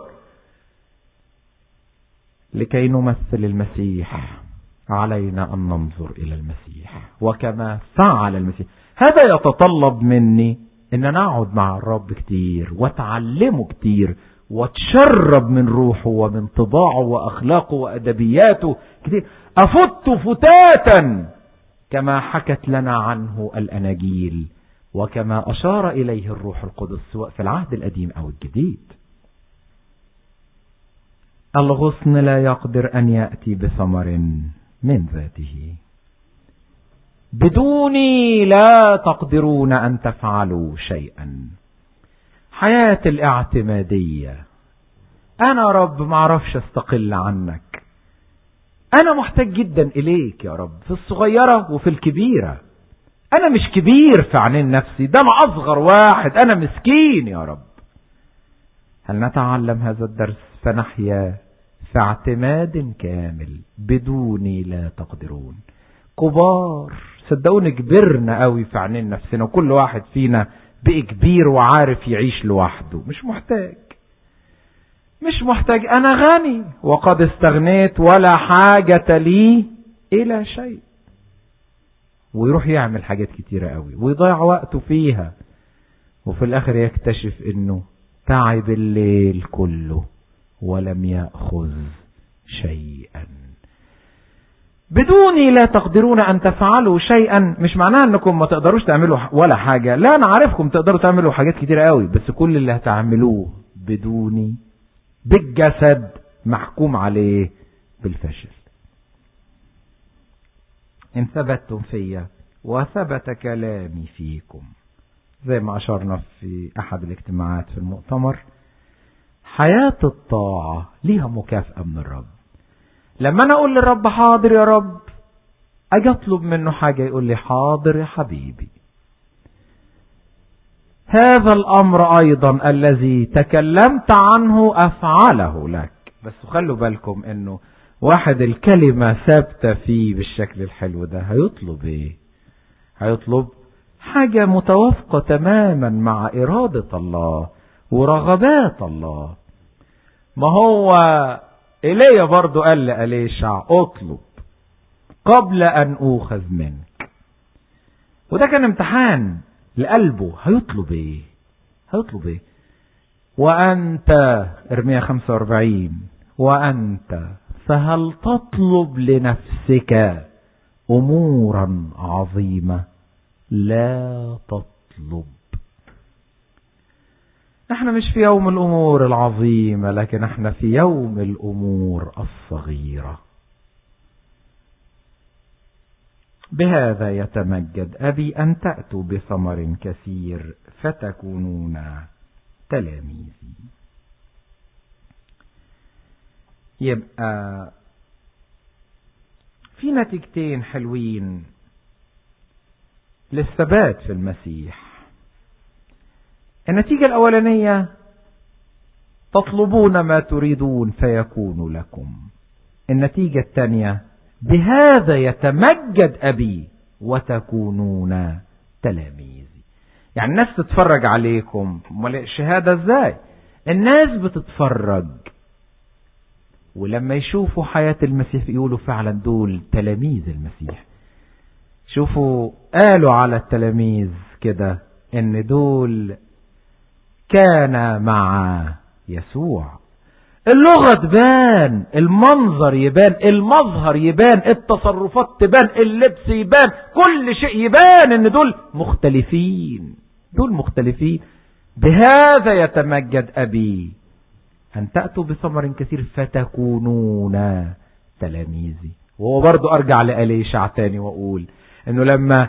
لكي نمثل المسيح علينا ان ننظر الى المسيح وكما فعل المسيح هذا يتطلب مني ان انا اقعد مع الرب كتير واتعلمه كتير واتشرب من روحه ومن طباعه واخلاقه وادبياته كتير افت فتاتا كما حكت لنا عنه الاناجيل وكما اشار اليه الروح القدس سواء في العهد القديم او الجديد الغصن لا يقدر ان ياتي بثمر من ذاته بدوني لا تقدرون ان تفعلوا شيئا حياة الاعتمادية انا رب معرفش استقل عنك انا محتاج جدا اليك يا رب في الصغيرة وفي الكبيرة انا مش كبير في عينين نفسي ده انا اصغر واحد انا مسكين يا رب هل نتعلم هذا الدرس فنحيا في اعتماد كامل بدوني لا تقدرون كبار صدقوني كبرنا قوي في عينين نفسنا وكل واحد فينا بقى كبير وعارف يعيش لوحده مش محتاج مش محتاج انا غني وقد استغنيت ولا حاجة لي الى شيء ويروح يعمل حاجات كتيرة قوي ويضيع وقته فيها وفي الاخر يكتشف انه تعب الليل كله ولم يأخذ شيئا بدوني لا تقدرون ان تفعلوا شيئا مش معناها انكم ما تقدروش تعملوا ولا حاجة لا انا عارفكم تقدروا تعملوا حاجات كتيرة قوي بس كل اللي هتعملوه بدوني بالجسد محكوم عليه بالفشل ان ثبتتم فيا وثبت كلامي فيكم زي ما اشرنا في احد الاجتماعات في المؤتمر حياة الطاعة ليها مكافأة من الرب لما انا اقول للرب حاضر يا رب اجي اطلب منه حاجة يقول لي حاضر يا حبيبي هذا الامر ايضا الذي تكلمت عنه افعله لك بس خلوا بالكم انه واحد الكلمة ثابتة فيه بالشكل الحلو ده هيطلب ايه هيطلب حاجة متوافقة تماما مع ارادة الله ورغبات الله ما هو ايليا برضو قال لأليشع اطلب قبل ان اوخذ منك وده كان امتحان لقلبه هيطلب ايه هيطلب ايه وانت ارميا 45 وانت فهل تطلب لنفسك امورا عظيمة لا تطلب نحن مش في يوم الامور العظيمة لكن احنا في يوم الامور الصغيرة بهذا يتمجد ابي ان تأتوا بثمر كثير فتكونون تلاميذي يبقى في نتيجتين حلوين للثبات في المسيح النتيجة الأولانية تطلبون ما تريدون فيكون لكم النتيجة الثانية بهذا يتمجد أبي وتكونون تلاميذي يعني الناس تتفرج عليكم شهادة ازاي الناس بتتفرج ولما يشوفوا حياة المسيح يقولوا فعلا دول تلاميذ المسيح شوفوا قالوا على التلاميذ كده ان دول كان مع يسوع اللغة تبان المنظر يبان المظهر يبان التصرفات تبان اللبس يبان كل شيء يبان ان دول مختلفين دول مختلفين بهذا يتمجد أبي أن تأتوا بثمر كثير فتكونون تلاميذي وهو برضو أرجع لأليشع تاني وأقول أنه لما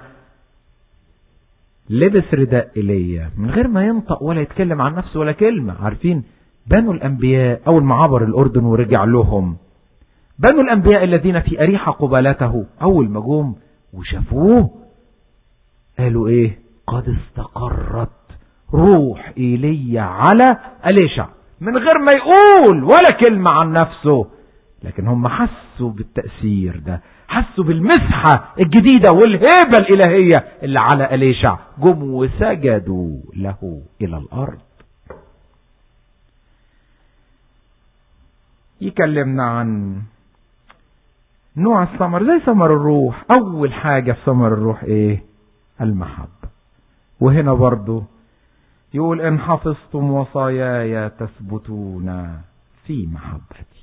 لبس رداء إيليا من غير ما ينطق ولا يتكلم عن نفسه ولا كلمة عارفين بنو الأنبياء أول ما عبر الأردن ورجع لهم بنو الأنبياء الذين في أريحة قبالته أول ما جم وشافوه قالوا إيه قد استقرت روح إيليا على أليشع من غير ما يقول ولا كلمة عن نفسه لكن هم حسوا بالتأثير ده حسوا بالمسحة الجديدة والهيبة الإلهية اللي على أليشع جم وسجدوا له إلى الأرض يكلمنا عن نوع الثمر زي ثمر الروح أول حاجة في ثمر الروح إيه المحبة وهنا برضو يقول إن حفظتم وصاياي تثبتون في محبتي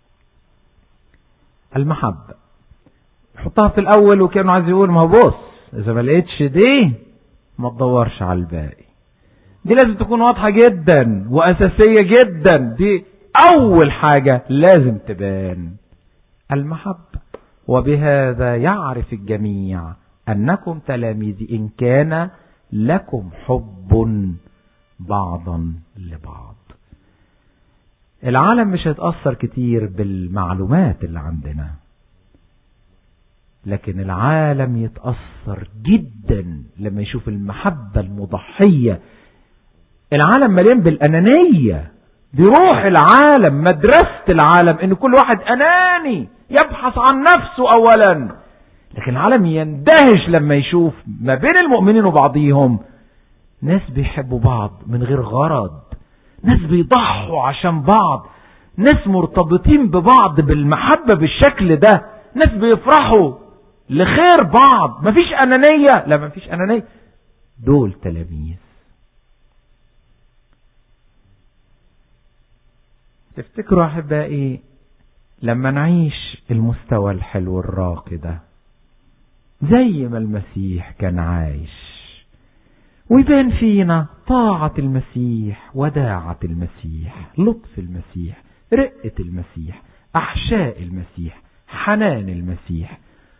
المحبة حطها في الأول وكانوا عايز يقول ما بص إذا ما لقيتش دي ما تدورش على الباقي دي لازم تكون واضحة جدا وأساسية جدا دي أول حاجة لازم تبان المحبة وبهذا يعرف الجميع أنكم تلاميذي إن كان لكم حب بعضا لبعض العالم مش هيتأثر كتير بالمعلومات اللي عندنا لكن العالم يتأثر جدا لما يشوف المحبة المضحية العالم مليان بالأنانية دي روح العالم مدرسة العالم ان كل واحد أناني يبحث عن نفسه أولا لكن العالم يندهش لما يشوف ما بين المؤمنين وبعضيهم ناس بيحبوا بعض من غير غرض ناس بيضحوا عشان بعض ناس مرتبطين ببعض بالمحبة بالشكل ده ناس بيفرحوا لخير بعض مفيش أنانية لا مفيش أنانية دول تلاميذ تفتكروا أحبائي لما نعيش المستوى الحلو الراقي ده زي ما المسيح كان عايش ويبان فينا طاعة المسيح وداعة المسيح لطف المسيح رقة المسيح أحشاء المسيح حنان المسيح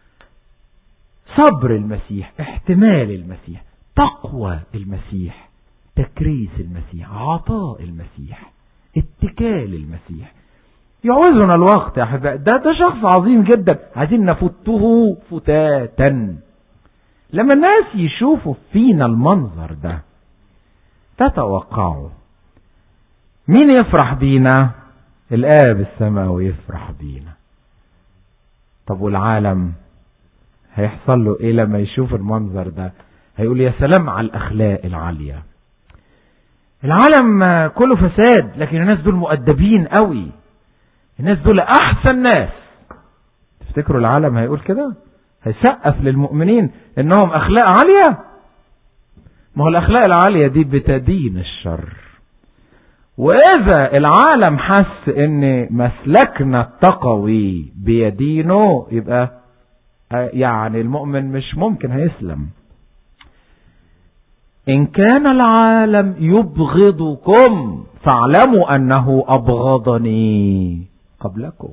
صبر المسيح احتمال المسيح تقوى المسيح تكريس المسيح عطاء المسيح اتكال المسيح يعوزنا الوقت يا احبائي ده ده شخص عظيم جدا عايزين نفته فتاتا لما الناس يشوفوا فينا المنظر ده تتوقعوا مين يفرح بينا الآب السماوي يفرح بينا طب والعالم هيحصل له ايه لما يشوف المنظر ده هيقول يا سلام على الاخلاق العالية العالم كله فساد لكن الناس دول مؤدبين قوي الناس دول احسن ناس تفتكروا العالم هيقول كده هيسقف للمؤمنين انهم اخلاق عالية ما هو الاخلاق العالية دي بتدين الشر واذا العالم حس ان مسلكنا التقوي بيدينه يبقى يعني المؤمن مش ممكن هيسلم ان كان العالم يبغضكم فاعلموا انه ابغضني قبلكم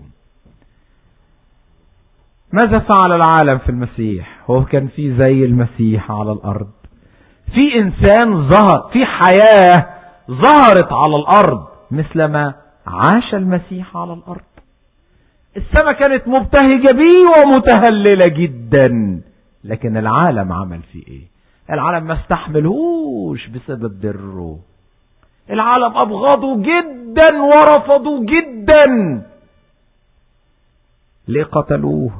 ماذا فعل العالم في المسيح هو كان في زي المسيح على الارض في انسان ظهر في حياة ظهرت على الارض مثلما عاش المسيح على الارض السماء كانت مبتهجة بيه ومتهللة جدا لكن العالم عمل فيه ايه العالم ما استحملهوش بسبب بره العالم ابغضوا جدا ورفضوا جدا ليه قتلوه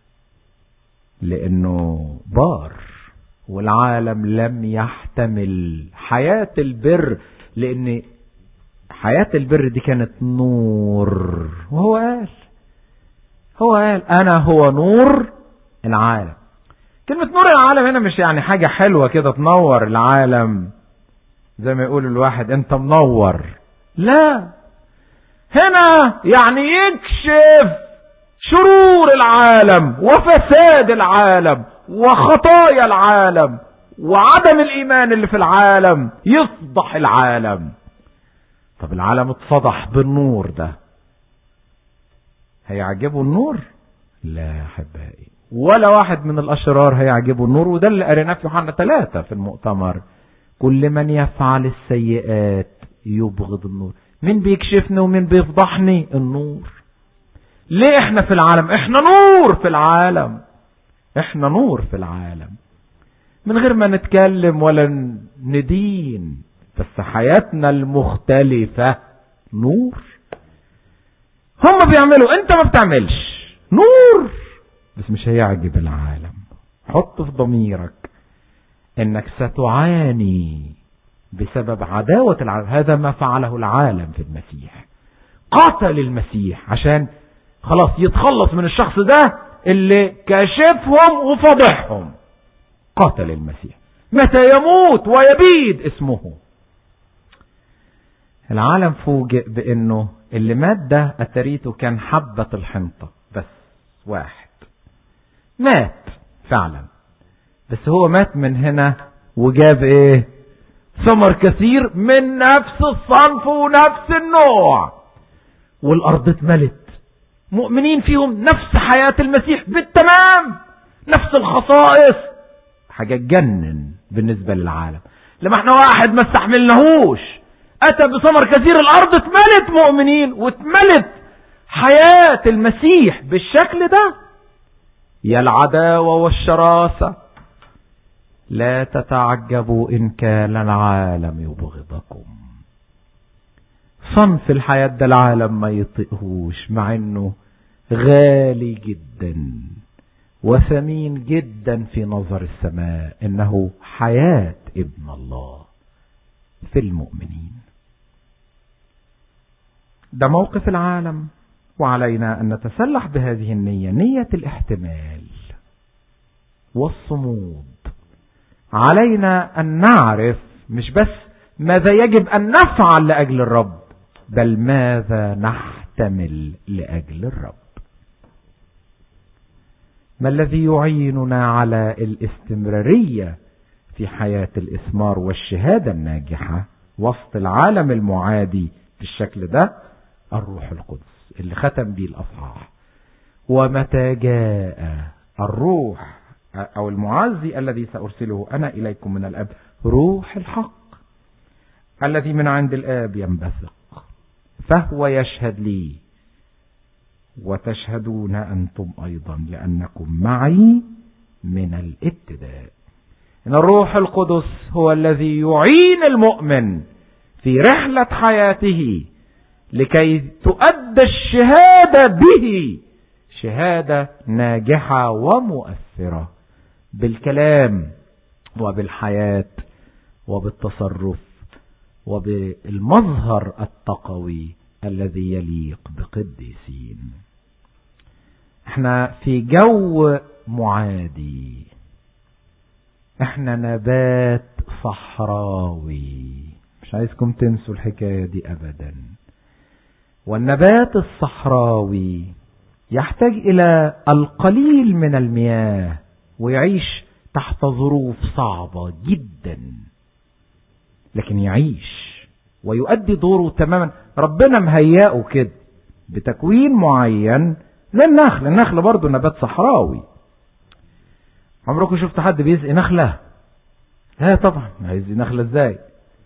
لانه بار والعالم لم يحتمل حياة البر لان حياة البر دي كانت نور وهو قال هو قال انا هو نور العالم كلمة نور العالم هنا مش يعني حاجة حلوة كده تنور العالم زي ما يقول الواحد انت منور لا هنا يعني يكشف شرور العالم وفساد العالم وخطايا العالم وعدم الايمان اللي في العالم يفضح العالم طب العالم اتفضح بالنور ده هيعجبه النور لا يا احبائي ولا واحد من الاشرار هيعجبه النور وده اللي قريناه في يوحنا ثلاثة في المؤتمر كل من يفعل السيئات يبغض النور مين بيكشفني ومين بيفضحني النور ليه احنا في العالم احنا نور في العالم احنا نور في العالم من غير ما نتكلم ولا ندين بس حياتنا المختلفة نور هم بيعملوا انت ما بتعملش نور بس مش هيعجب العالم حط في ضميرك انك ستعاني بسبب عداوة العالم هذا ما فعله العالم في المسيح قتل المسيح عشان خلاص يتخلص من الشخص ده اللي كاشفهم وفضحهم قتل المسيح متى يموت ويبيد اسمه العالم فوجئ بانه اللي مات ده اتريته كان حبة الحنطة بس واحد مات فعلا بس هو مات من هنا وجاب ايه ثمر كثير من نفس الصنف ونفس النوع والارض اتملت مؤمنين فيهم نفس حياة المسيح بالتمام نفس الخصائص حاجة تجنن بالنسبة للعالم لما احنا واحد ما استحملناهوش اتى بثمر كثير الارض اتملت مؤمنين واتملت حياة المسيح بالشكل ده يا العداوة والشراسة لا تتعجبوا إن كان العالم يبغضكم صنف الحياة ده العالم ما يطئهوش مع انه غالي جدا وثمين جدا في نظر السماء انه حياة ابن الله في المؤمنين ده موقف العالم وعلينا ان نتسلح بهذه النية نية الاحتمال والصمود علينا ان نعرف مش بس ماذا يجب ان نفعل لاجل الرب بل ماذا نحتمل لاجل الرب ما الذي يعيننا على الاستمرارية في حياة الإثمار والشهادة الناجحة وسط العالم المعادي في الشكل ده الروح القدس اللي ختم به الأصحاح ومتى جاء الروح أو المعزي الذي سأرسله أنا إليكم من الأب روح الحق الذي من عند الآب ينبثق فهو يشهد لي وتشهدون أنتم أيضا لأنكم معي من الابتداء إن الروح القدس هو الذي يعين المؤمن في رحلة حياته لكي تؤدى الشهادة به شهادة ناجحة ومؤثرة بالكلام وبالحياة وبالتصرف وبالمظهر التقوي الذي يليق بقديسين احنا في جو معادي احنا نبات صحراوي مش عايزكم تنسوا الحكاية دي ابدا والنبات الصحراوي يحتاج الى القليل من المياه ويعيش تحت ظروف صعبة جدا لكن يعيش ويؤدي دوره تماما ربنا مهيئه كده بتكوين معين زي النخل النخل برضه نبات صحراوي عمركم شفت حد بيسقي نخلة لا طبعا عايز نخلة ازاي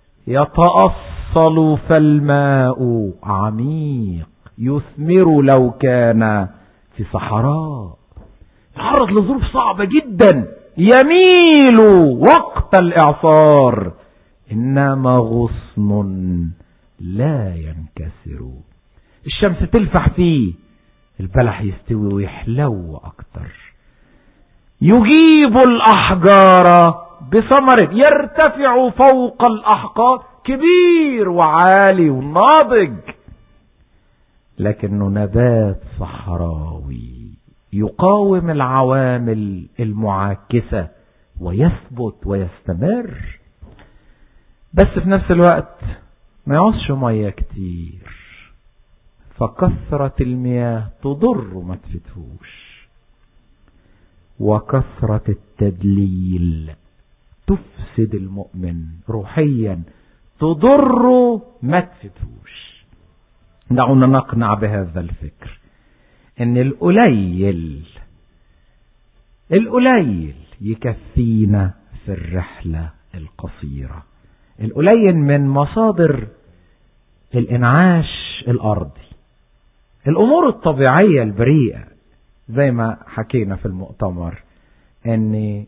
يتأصل فالماء عميق يثمر لو كان في صحراء يتعرض لظروف صعبة جدا يميل وقت الإعصار إنما غصن لا ينكسر الشمس تلفح فيه البلح يستوي ويحلو أكتر يجيب الأحجار بثمره يرتفع فوق الأحقار كبير وعالي وناضج لكنه نبات صحراوي يقاوم العوامل المعاكسة ويثبت ويستمر بس في نفس الوقت ما يعوزش مية كتير فكثرة المياه تضر ما تفتهوش وكثرة التدليل تفسد المؤمن روحيا تضر ما تفتهوش دعونا نقنع بهذا الفكر ان القليل القليل يكفينا في الرحلة القصيرة القليل من مصادر الانعاش الارضي الامور الطبيعية البريئة زي ما حكينا في المؤتمر ان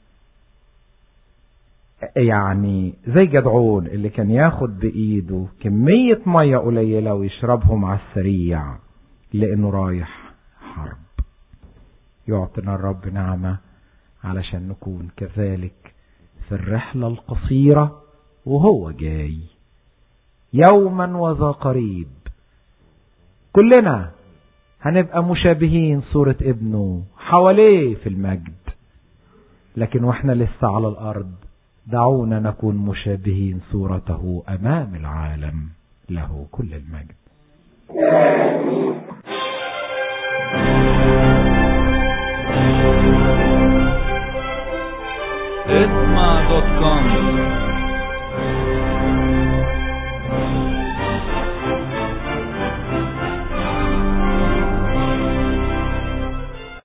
يعني زي جدعون اللي كان ياخد بايده كمية مية قليلة ويشربهم على السريع لانه رايح حرب يعطينا الرب نعمة علشان نكون كذلك في الرحلة القصيرة وهو جاي يوما وذا قريب كلنا هنبقى مشابهين صورة ابنه حواليه في المجد لكن واحنا لسه على الارض دعونا نكون مشابهين صورته امام العالم له كل المجد